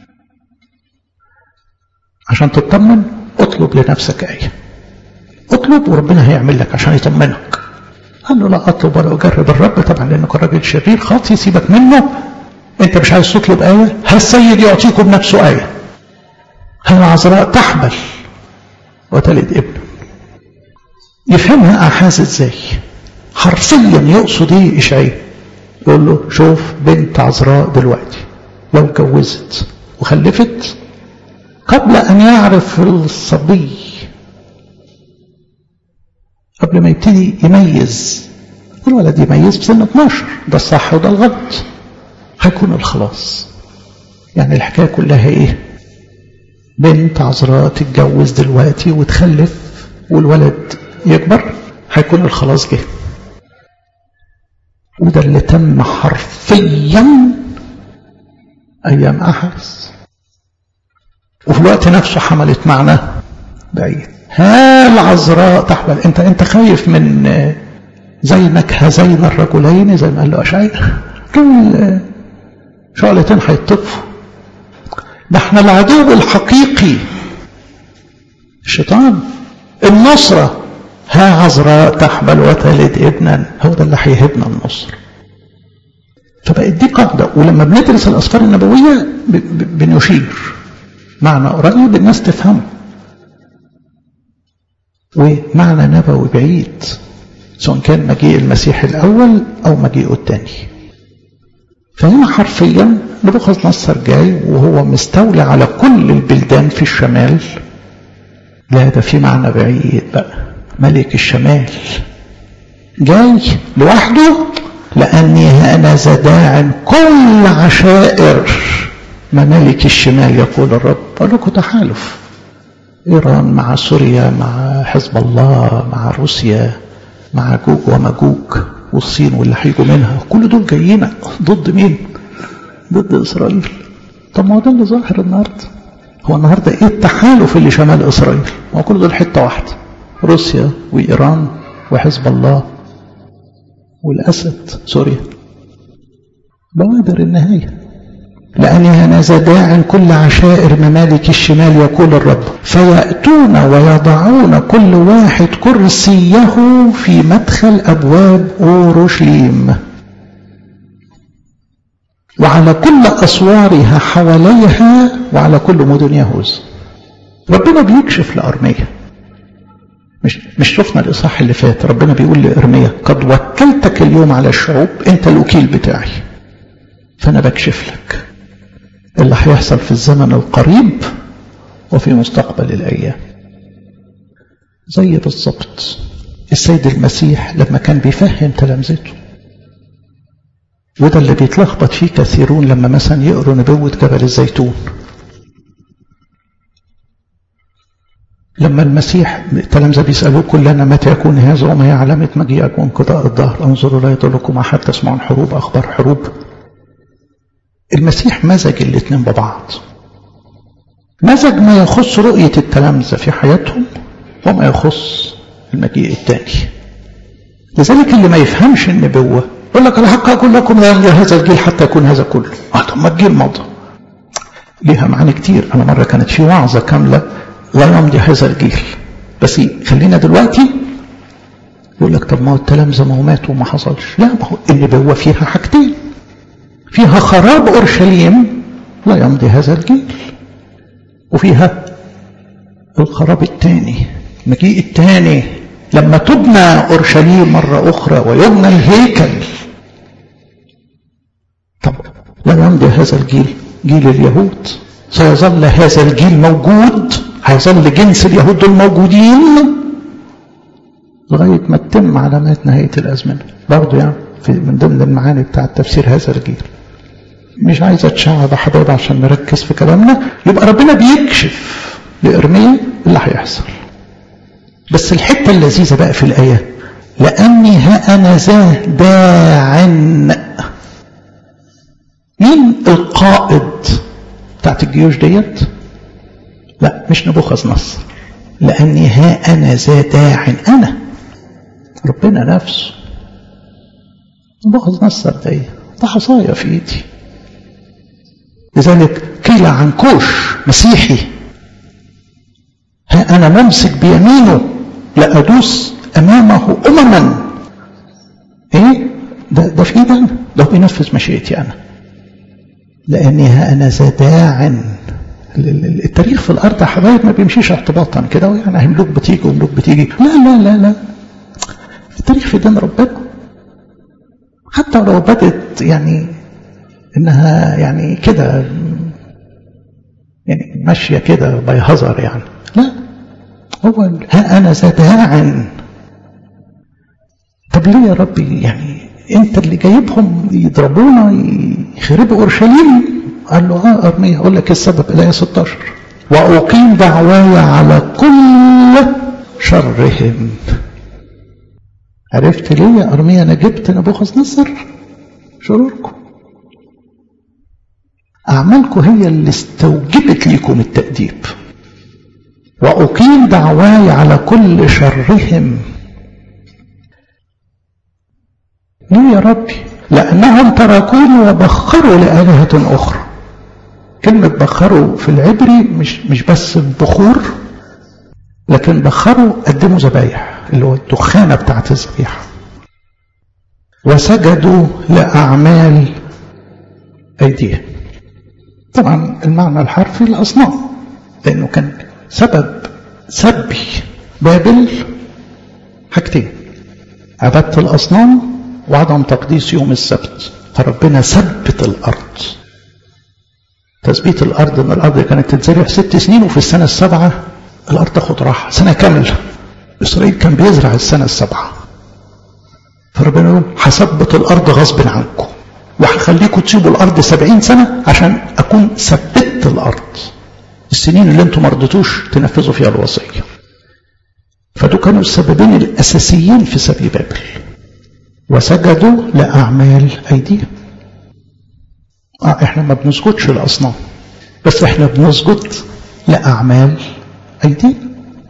عشان تطمن اطلب لنفسك آية اطلب وربنا هيعمل لك عشان يطمنك قال له لا اطلب ولا اجرب الرب طبعا لانك راجل شرير خاطي سيبك منه انت مش عايز تطلب آية هل السيد يعطيكم بنفسه آية هل العذراء تحمل وتلد ابن يفهمها أحاز ازاي حرفيا يقصد ايه اشعياء يقول له شوف بنت عذراء دلوقتي لو اتجوزت وخلفت قبل أن يعرف الصبي قبل ما يبتدي يميز الولد يميز في سن 12 ده الصح وده الغلط هيكون الخلاص يعني الحكاية كلها ايه بنت عذراء تتجوز دلوقتي وتخلف والولد يكبر هيكون الخلاص جه وده اللي تم حرفيا ايام احس وفي الوقت نفسه حملت معنى بعيد هل عذراء تحمل انت انت خايف من زينك هذين الرجلين زي ما قال له اشعياء دول شعلتين هيطفوا ده احنا العدو الحقيقي الشيطان النصرة ها عذراء تحمل وتلد ابنا هو ده اللي هيهبنا النصر فبقت دي قاعدة ولما بندرس الأسفار النبوية بنشير معنى قريب الناس تفهمه ومعنى نبوي بعيد سواء كان مجيء المسيح الأول أو مجيئه الثاني فهنا حرفيا نبوخذ نصر جاي وهو مستولي على كل البلدان في الشمال لا ده في معنى بعيد بقى ملك الشمال جاي لوحده لأني أنا زداع كل عشائر ممالك الشمال يقول الرب قال لكم تحالف إيران مع سوريا مع حزب الله مع روسيا مع جوج ومجوج والصين واللي هيجوا منها كل دول جايين ضد مين؟ ضد إسرائيل طب ما هو ده اللي ظاهر النهارده هو النهارده ايه التحالف اللي شمال إسرائيل؟ ما هو كل دول حتة واحدة روسيا وإيران وحزب الله والأسد سوريا بوادر النهايه لأني أنا زداع كل عشائر ممالك الشمال يقول الرب فيأتون ويضعون كل واحد كرسيه في مدخل أبواب أورشليم وعلى كل أسوارها حواليها وعلى كل مدن يهوذا ربنا بيكشف لأرمية مش مش شفنا الإصحاح اللي فات ربنا بيقول لإرميا قد وكلتك اليوم على الشعوب أنت الوكيل بتاعي فأنا بكشف لك اللي هيحصل في الزمن القريب وفي مستقبل الأيام زي بالظبط السيد المسيح لما كان بيفهم تلامذته وده اللي بيتلخبط فيه كثيرون لما مثلا يقروا نبوة جبل الزيتون لما المسيح التلامذة بيسألوه كلنا متى يكون هذا وما هي علامة مجيئك وانقضاء الظهر انظروا لا يضلكم أحد تسمعون حروب أخبار حروب المسيح مزج الاثنين ببعض مزج ما يخص رؤية التلامذة في حياتهم وما يخص المجيء الثاني لذلك اللي ما يفهمش النبوة يقول لك أنا حق أقول لكم لا يمضي هذا الجيل حتى يكون هذا كله آه طب ما الجيل مضى ليها معاني كتير أنا مرة كانت في وعظة كاملة لا يمضي هذا الجيل بس خلينا دلوقتي يقول لك طب ما هو التلامذة ما هو ماتوا وما حصلش لا ما هو النبوة فيها حاجتين فيها خراب أورشليم لا يمضي هذا الجيل وفيها الخراب الثاني المجيء الثاني لما تبنى أورشليم مرة أخرى ويبنى الهيكل طب لا يمضي هذا الجيل جيل اليهود سيظل هذا الجيل موجود هيظل جنس اليهود دول موجودين لغاية ما تتم علامات نهاية الأزمنة برضه يعني في من ضمن المعاني بتاع تفسير هذا الجيل مش عايز اتشعب يا حبايبي عشان نركز في كلامنا يبقى ربنا بيكشف لإرميا اللي هيحصل بس الحتة اللذيذة بقى في الآية لأني ها أنا ذا داع مين القائد بتاعت الجيوش ديت لا مش نبوخذ نصر لأني ها أنا ذا داع أنا ربنا نفسه نبوخذ نصر ده ايه ده حصايا في ايدي لذلك قيل عن كوش مسيحي ها أنا ممسك بيمينه لأدوس أمامه أمما إيه ده, ده في إيدي ده بينفذ مشيئتي أنا لأني ها أنا ذا داع التاريخ في الأرض يا حبايب ما بيمشيش اعتباطا كده يعني هي ملوك بتيجي وملوك بتيجي لا لا لا لا التاريخ في دين ربنا حتى لو بدت يعني انها يعني كده يعني ماشيه كده بيهزر يعني لا هو ها انا ذا داع طب ليه يا ربي يعني انت اللي جايبهم يضربونا يخربوا اورشليم قال له اه ارميه اقول لك السبب الايه 16 واقيم دعواي على كل شرهم عرفت ليه يا ارميه انا جبت نبوخذ نصر شروركم أعمالكم هي اللي استوجبت لكم التأديب وأقيم دعواي على كل شرهم ليه يا ربي لأنهم تركوني وبخروا لآلهة أخرى كلمة بخروا في العبري مش, مش بس البخور لكن بخروا قدموا ذبايح اللي هو الدخانة بتاعت الذبيحة وسجدوا لأعمال أيديهم طبعا المعنى الحرفي الأصنام لأنه كان سبب سبي بابل حاجتين عبادة الأصنام وعدم تقديس يوم السبت فربنا ثبت الأرض تثبيت الأرض إن الأرض كانت تتزرع ست سنين وفي السنة السابعة الأرض تاخد راحة سنة كاملة إسرائيل كان بيزرع السنة السابعة فربنا يقول هثبت الأرض غصب عنكم وهخليكم تسيبوا الأرض سبعين سنة عشان أكون ثبت الأرض السنين اللي انتم ما رضيتوش تنفذوا فيها الوصية فدول كانوا السببين الأساسيين في سبي بابل وسجدوا لأعمال أيديهم آه احنا ما بنسجدش لأصنام بس احنا بنسجد لأعمال أيدينا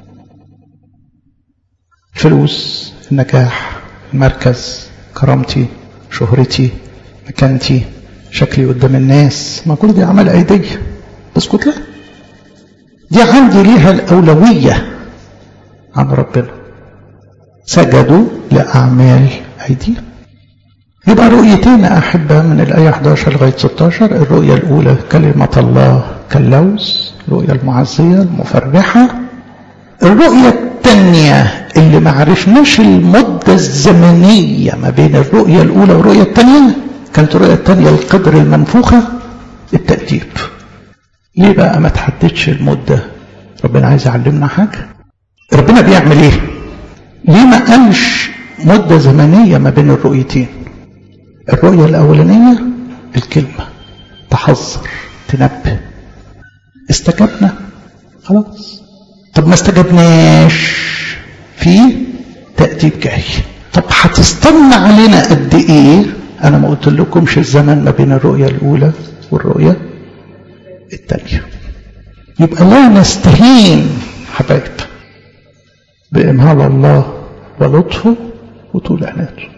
الفلوس النجاح المركز كرامتي شهرتي مكانتي شكلي قدام الناس ما كل دي أعمال أيديا بسكت لا دي عندي ليها الأولوية عن ربنا سجدوا لأعمال أيديهم يبقى رؤيتين أحبة من الآية 11 لغاية 16 الرؤية الأولى كلمة الله كاللوز الرؤية المعزية المفرحة الرؤية الثانية اللي ما عرفناش المدة الزمنية ما بين الرؤية الأولى والرؤية الثانية كانت الرؤية الثانية القدر المنفوخة التأديب ليه بقى ما تحددش المدة ربنا عايز يعلمنا حاجة ربنا بيعمل ايه ليه ما قالش مدة زمنية ما بين الرؤيتين الرؤية الأولانية الكلمة تحذر تنبه استجبنا خلاص طب ما استجبناش في تأديب جاي طب هتستنى علينا قد ايه انا ما قلت لكمش الزمن ما بين الرؤية الاولى والرؤية الثانية يبقى لا نستهين حبايب بإمهال الله ولطفه وطول عناته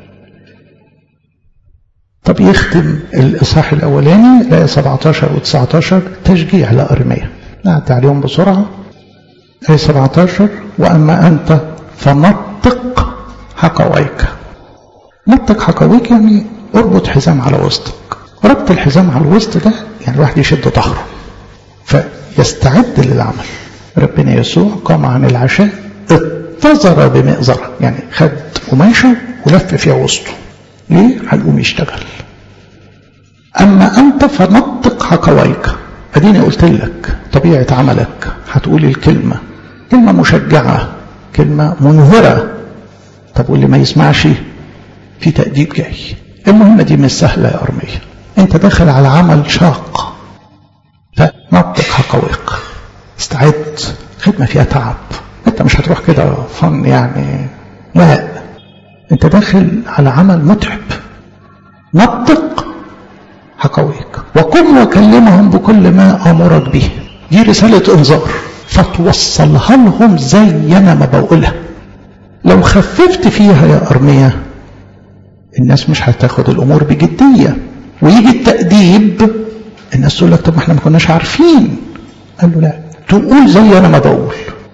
طب يختم الإصحاح الأولاني الآية 17 و 19 تشجيع لأرمية نعدي عليهم بسرعة آية 17 وأما أنت فنطق حقويك نطق حقويك يعني اربط حزام على وسطك ربط الحزام على الوسط ده يعني الواحد يشد ظهره فيستعد للعمل ربنا يسوع قام عن العشاء اتزر بمئزرة يعني خد قماشة ولف فيها وسطه ليه؟ هيقوم يشتغل أما أنت فنطق حكويك أديني قلت لك طبيعة عملك هتقول الكلمة كلمة مشجعة كلمة منهرة طب واللي ما يسمعش في تأديب جاي المهمة دي مش سهلة يا أرمية أنت داخل على عمل شاق فنطق حقائق استعد خدمة فيها تعب أنت مش هتروح كده فن يعني لا أنت داخل على عمل متعب نطق حقائق وقم وكلمهم بكل ما أمرك به دي رسالة إنذار فتوصلها لهم زي أنا ما بقولها لو خففت فيها يا أرمية الناس مش هتاخد الأمور بجدية ويجي التأديب الناس تقول لك طب ما احنا ما كناش عارفين قال له لا تقول زي أنا ما بقول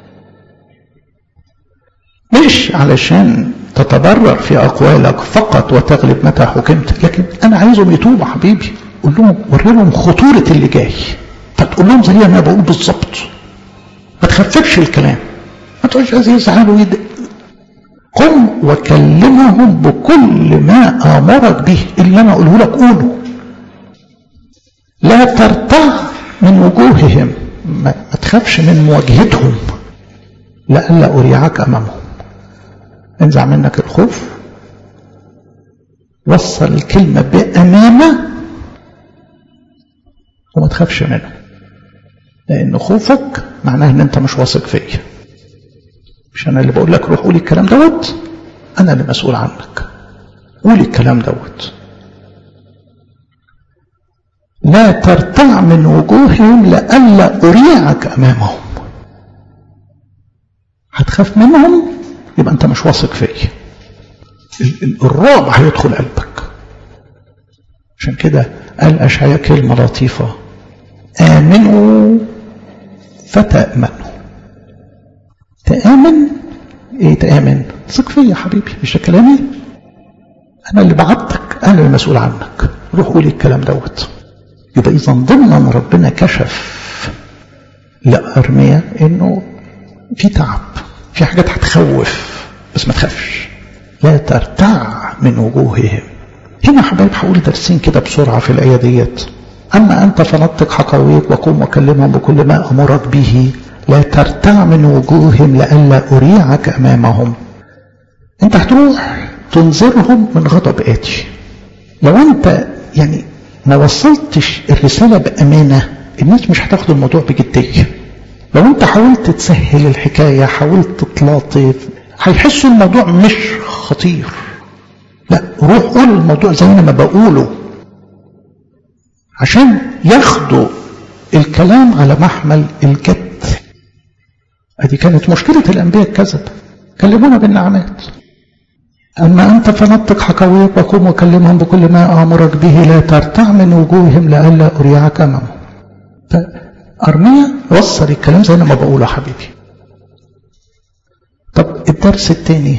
مش علشان تتبرر في أقوالك فقط وتغلب متى حكمت لكن أنا عايزهم يتوبوا حبيبي قول لهم وري لهم خطورة اللي جاي فتقول لهم زي ما بقول بالظبط ما تخففش الكلام ما تقولش عايز يزعلوا يد... قم وكلمهم بكل ما امرك به اللي انا اقوله لك قوله لا ترتع من وجوههم ما, ما تخافش من مواجهتهم لئلا اريعك امامهم انزع منك الخوف وصل الكلمه بامانه وما تخافش منهم لأن خوفك معناه إن أنت مش واثق فيا. مش أنا اللي بقول لك روح قولي الكلام دوت أنا اللي مسؤول عنك. قولي الكلام دوت. لا ترتع من وجوههم لئلا أريعك أمامهم. هتخاف منهم يبقى أنت مش واثق فيا. الرعب هيدخل قلبك. عشان كده قال أشعياء كلمة لطيفة آمنوا فتأمنوا تآمن ايه تآمن ثق فيا يا حبيبي مش كلامي انا اللي بعتك انا المسؤول عنك روح قولي الكلام دوت يبقى اذا ضمن ربنا كشف لأرميا انه في تعب في حاجات هتخوف بس ما تخافش لا ترتع من وجوههم هنا حبايب هقول درسين كده بسرعة في الآية ديت أما أنت فنطق حقويك وقوم وكلمهم بكل ما أمرك به لا ترتع من وجوههم لئلا أريعك أمامهم أنت هتروح تنذرهم من غضب آتي لو أنت يعني ما وصلتش الرسالة بأمانة الناس مش هتاخد الموضوع بجدية لو أنت حاولت تسهل الحكاية حاولت تلاطف هيحسوا الموضوع مش خطير لا روح قول الموضوع زي ما بقوله عشان ياخدوا الكلام على محمل الجد ادي كانت مشكلة الانبياء الكذب كلمونا بالنعمات اما انت فنطق حكاويك وقوم وكلمهم بكل ما امرك به لا ترتع من وجوههم لئلا اريعك امامهم فارميا وصل الكلام زي ما بقوله حبيبي طب الدرس الثاني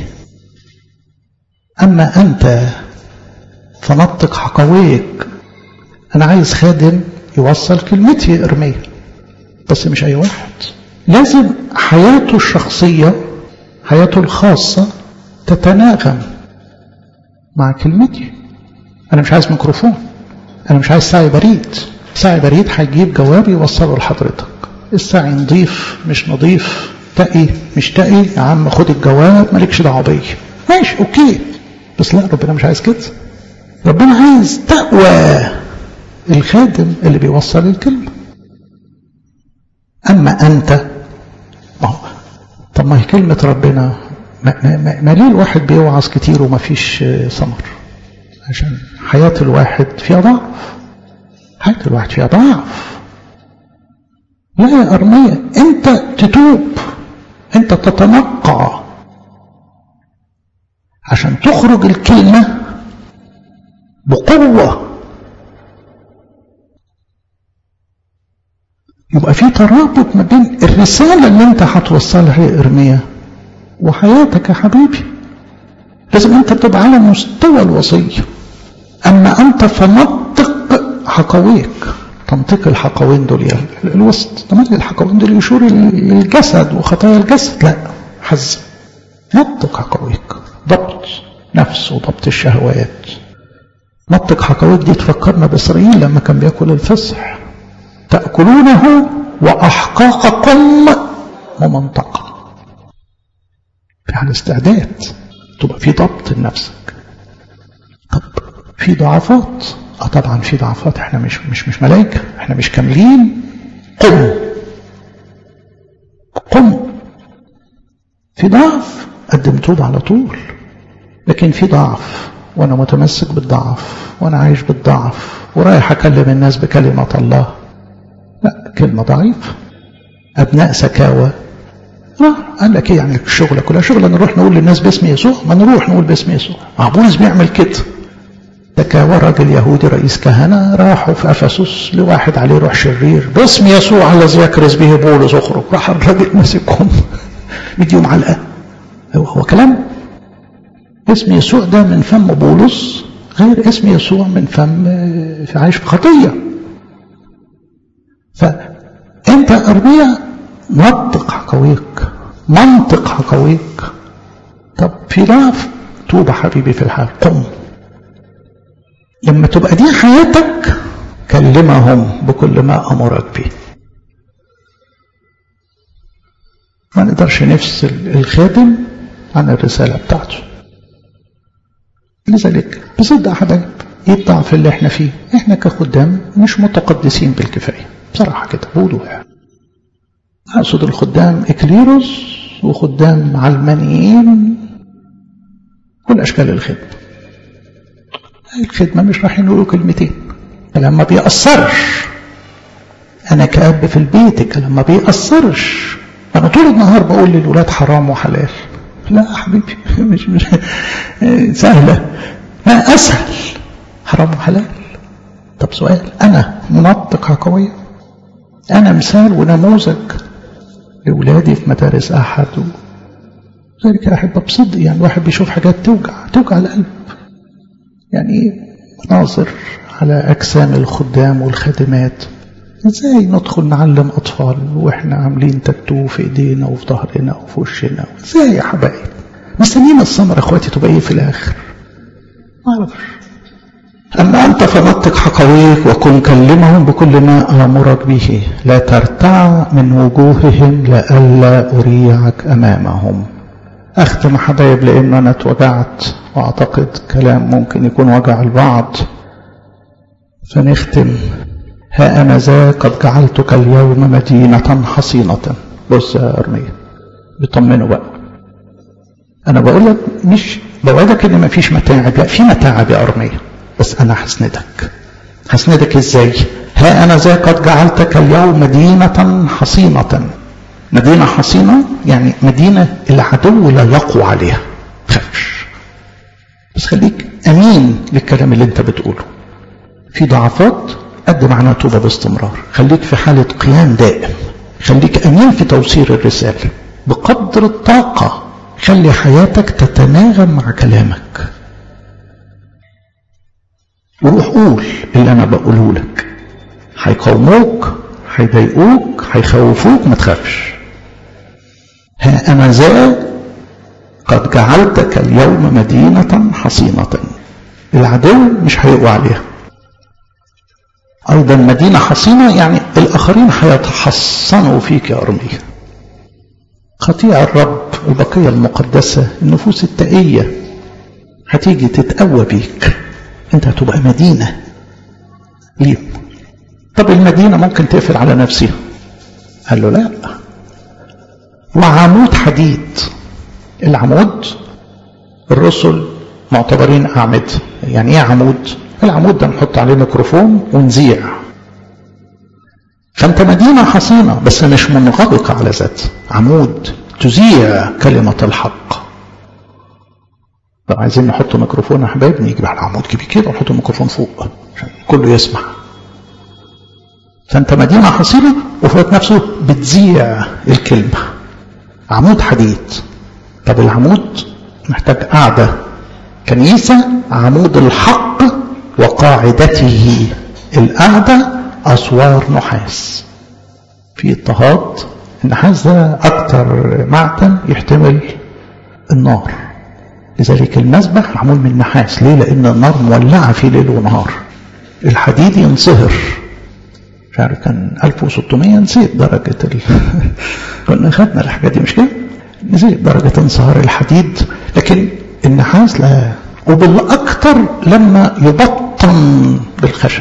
اما انت فنطق حكاويك أنا عايز خادم يوصل كلمتي إرمية بس مش أي واحد لازم حياته الشخصية حياته الخاصة تتناغم مع كلمتي أنا مش عايز ميكروفون أنا مش عايز ساعي بريد ساعي بريد هيجيب جواب يوصله لحضرتك الساعي نضيف مش نضيف تقي مش تقي يا عم خد الجواب مالكش دعوه بيا ماشي اوكي بس لا ربنا مش عايز كده ربنا عايز تقوى الخادم اللي بيوصل الكلمة أما أنت ما هو طب ما هي كلمة ربنا ما, ما, ما ليه الواحد بيوعظ كتير وما فيش ثمر عشان حياة الواحد فيها ضعف حياة الواحد فيها ضعف لا يا أرمية أنت تتوب أنت تتنقع عشان تخرج الكلمة بقوة يبقى في ترابط ما بين الرسالة اللي انت هتوصلها يا إرميا وحياتك يا حبيبي لازم انت تبقى على مستوى الوصية أما أنت فنطق حقويك تنطق الحقوين دول الوسط تمام الحقوين دول يشور للجسد وخطايا الجسد لا حز نطق حقويك ضبط نفس وضبط الشهوات نطق حقويك دي تفكرنا بإسرائيل لما كان بياكل الفصح تأكلونه وأحقاقكم ممنطقة في على استعداد تبقى في ضبط لنفسك طب في ضعفات اه طبعا في ضعفات احنا مش مش مش ملائكه احنا مش كاملين قم قم في ضعف قدم توبة على طول لكن في ضعف وانا متمسك بالضعف وانا عايش بالضعف ورايح اكلم الناس بكلمة الله لا كلمة ضعيفة ابناء سكاوى آه قال لك ايه يعني الشغلة كلها شغلة نروح نقول للناس باسم يسوع ما نروح نقول باسم يسوع ما بولس بيعمل كده تكاوى راجل يهودي رئيس كهنة راحوا في أفسس لواحد عليه روح شرير باسم يسوع الذي يكرز به بولس اخرج راح الراجل مسكهم مديهم علقة هو, هو كلام اسم يسوع ده من فم بولس غير اسم يسوع من فم في عايش في خطية فأنت أرمية نطق حقويك منطق حقويك طب في ضعف توب حبيبي في الحال قم لما تبقى دي حياتك كلمهم بكل ما أمرك به ما نقدرش نفصل الخادم عن الرسالة بتاعته لذلك بصدق حبايب ايه الضعف اللي احنا فيه احنا كخدام مش متقدسين بالكفاية بصراحة كده بوضوح اقصد الخدام اكليروس وخدام علمانيين كل اشكال الخدمه الخدمة مش رايحين يقولوا كلمتين كلام ما بيأثرش أنا كأب في البيت الكلام ما بيأثرش أنا طول النهار بقول للولاد حرام وحلال لا يا حبيبي مش مش سهلة ما أسهل حرام وحلال طب سؤال أنا منطق حقوية أنا مثال ونموذج لأولادي في مدارس أحد و... ذلك أحب بصدق يعني الواحد بيشوف حاجات توجع توجع القلب يعني ناظر على أجسام الخدام والخادمات ازاي ندخل نعلم أطفال وإحنا عاملين تاتو في إيدينا وفي ظهرنا وفي وشنا ازاي يا حبايب مستنيين الثمرة اخواتي تبقى ايه في الآخر ما اعرفش أما أنت فنطق حقويك وكن كلمهم بكل ما آمرك به لا ترتع من وجوههم لئلا أريعك أمامهم أختم حبايب لأن أنا اتوجعت وأعتقد كلام ممكن يكون وجع البعض فنختم ها أنا ذا قد جعلتك اليوم مدينة حصينة بص يا أرمية بيطمنوا بقى أنا بقول لك مش بوعدك إن مفيش متاعب لا في متاعب يا أرمية بس أنا هسندك هسندك إزاي ها أنا ذا قد جعلتك اليوم مدينة حصينة مدينة حصينة يعني مدينة العدو لا يقوى عليها تخافش بس خليك أمين للكلام اللي أنت بتقوله في ضعفات قدم عنها توبة باستمرار خليك في حالة قيام دائم خليك أمين في توصيل الرسالة بقدر الطاقة خلي حياتك تتناغم مع كلامك وروح قول اللي أنا بقوله لك هيقاوموك هيضايقوك هيخوفوك ما تخافش ها أنا ذا قد جعلتك اليوم مدينة حصينة العدو مش هيقوى عليها أيضا مدينة حصينة يعني الآخرين هيتحصنوا فيك يا أرمية خطيع الرب البقية المقدسة النفوس التقية هتيجي تتقوى بيك انت هتبقى مدينة ليهم طب المدينة ممكن تقفل على نفسها قال له لا وعمود حديد العمود الرسل معتبرين أعمدة يعني ايه عمود العمود ده نحط عليه ميكروفون ونذيع فانت مدينة حصينة بس مش منغلقة على ذات عمود تذيع كلمة الحق لو عايزين نحط ميكروفون يا حبايب نيجي على العمود كبير كده ونحط الميكروفون فوق عشان كله يسمع فانت مدينة حصينة وفي نفسه بتذيع الكلمة عمود حديد طب العمود محتاج قاعدة كنيسة عمود الحق وقاعدته القاعدة أسوار نحاس في اضطهاد النحاس ده أكتر معدن يحتمل النار لذلك المذبح معمول من نحاس ليه لان النار مولعه فيه ليل ونهار الحديد ينصهر مش عارف كان 1600 نسيت درجه ال... كنا خدنا الحاجات دي مش كده نسيت درجه انصهار الحديد لكن النحاس لا وبالاكثر لما يبطن بالخشب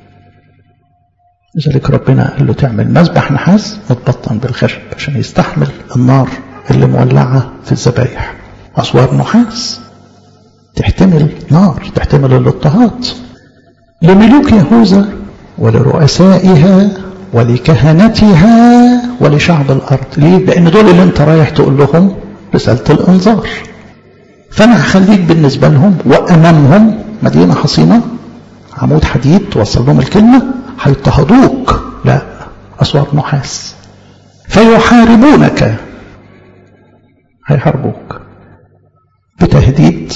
لذلك ربنا قال له تعمل مذبح نحاس متبطن بالخشب عشان يستحمل النار اللي مولعه في الذبايح أسوار نحاس تحتمل نار تحتمل الاضطهاد لملوك يهوذا ولرؤسائها ولكهنتها ولشعب الأرض ليه؟ لأن دول اللي أنت رايح تقول لهم رسالة الإنذار فأنا هخليك بالنسبة لهم وأمامهم مدينة حصينة عمود حديد توصل لهم الكلمة هيضطهدوك لا أسوار نحاس فيحاربونك هيحاربوك بتهديد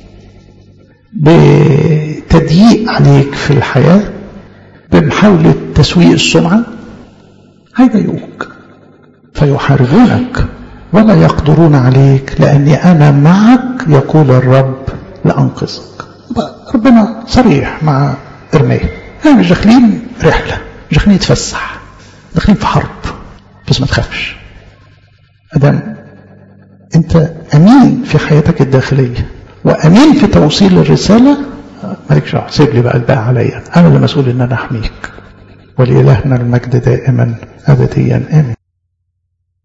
بتضييق عليك في الحياة بمحاولة تسويء السمعة هيضايقوك فيحاربونك ولا يقدرون عليك لأني أنا معك يقول الرب لأنقذك ربنا صريح مع إرميا احنا مش داخلين رحلة مش داخلين نتفسح داخلين في حرب بس ما تخافش أدام أنت أمين في حياتك الداخلية وأمين في توصيل الرسالة مالكش دعوة سيب لي بقى الباقي عليا أنا اللي مسؤول إن أنا أحميك ولإلهنا المجد دائما أبديا آمين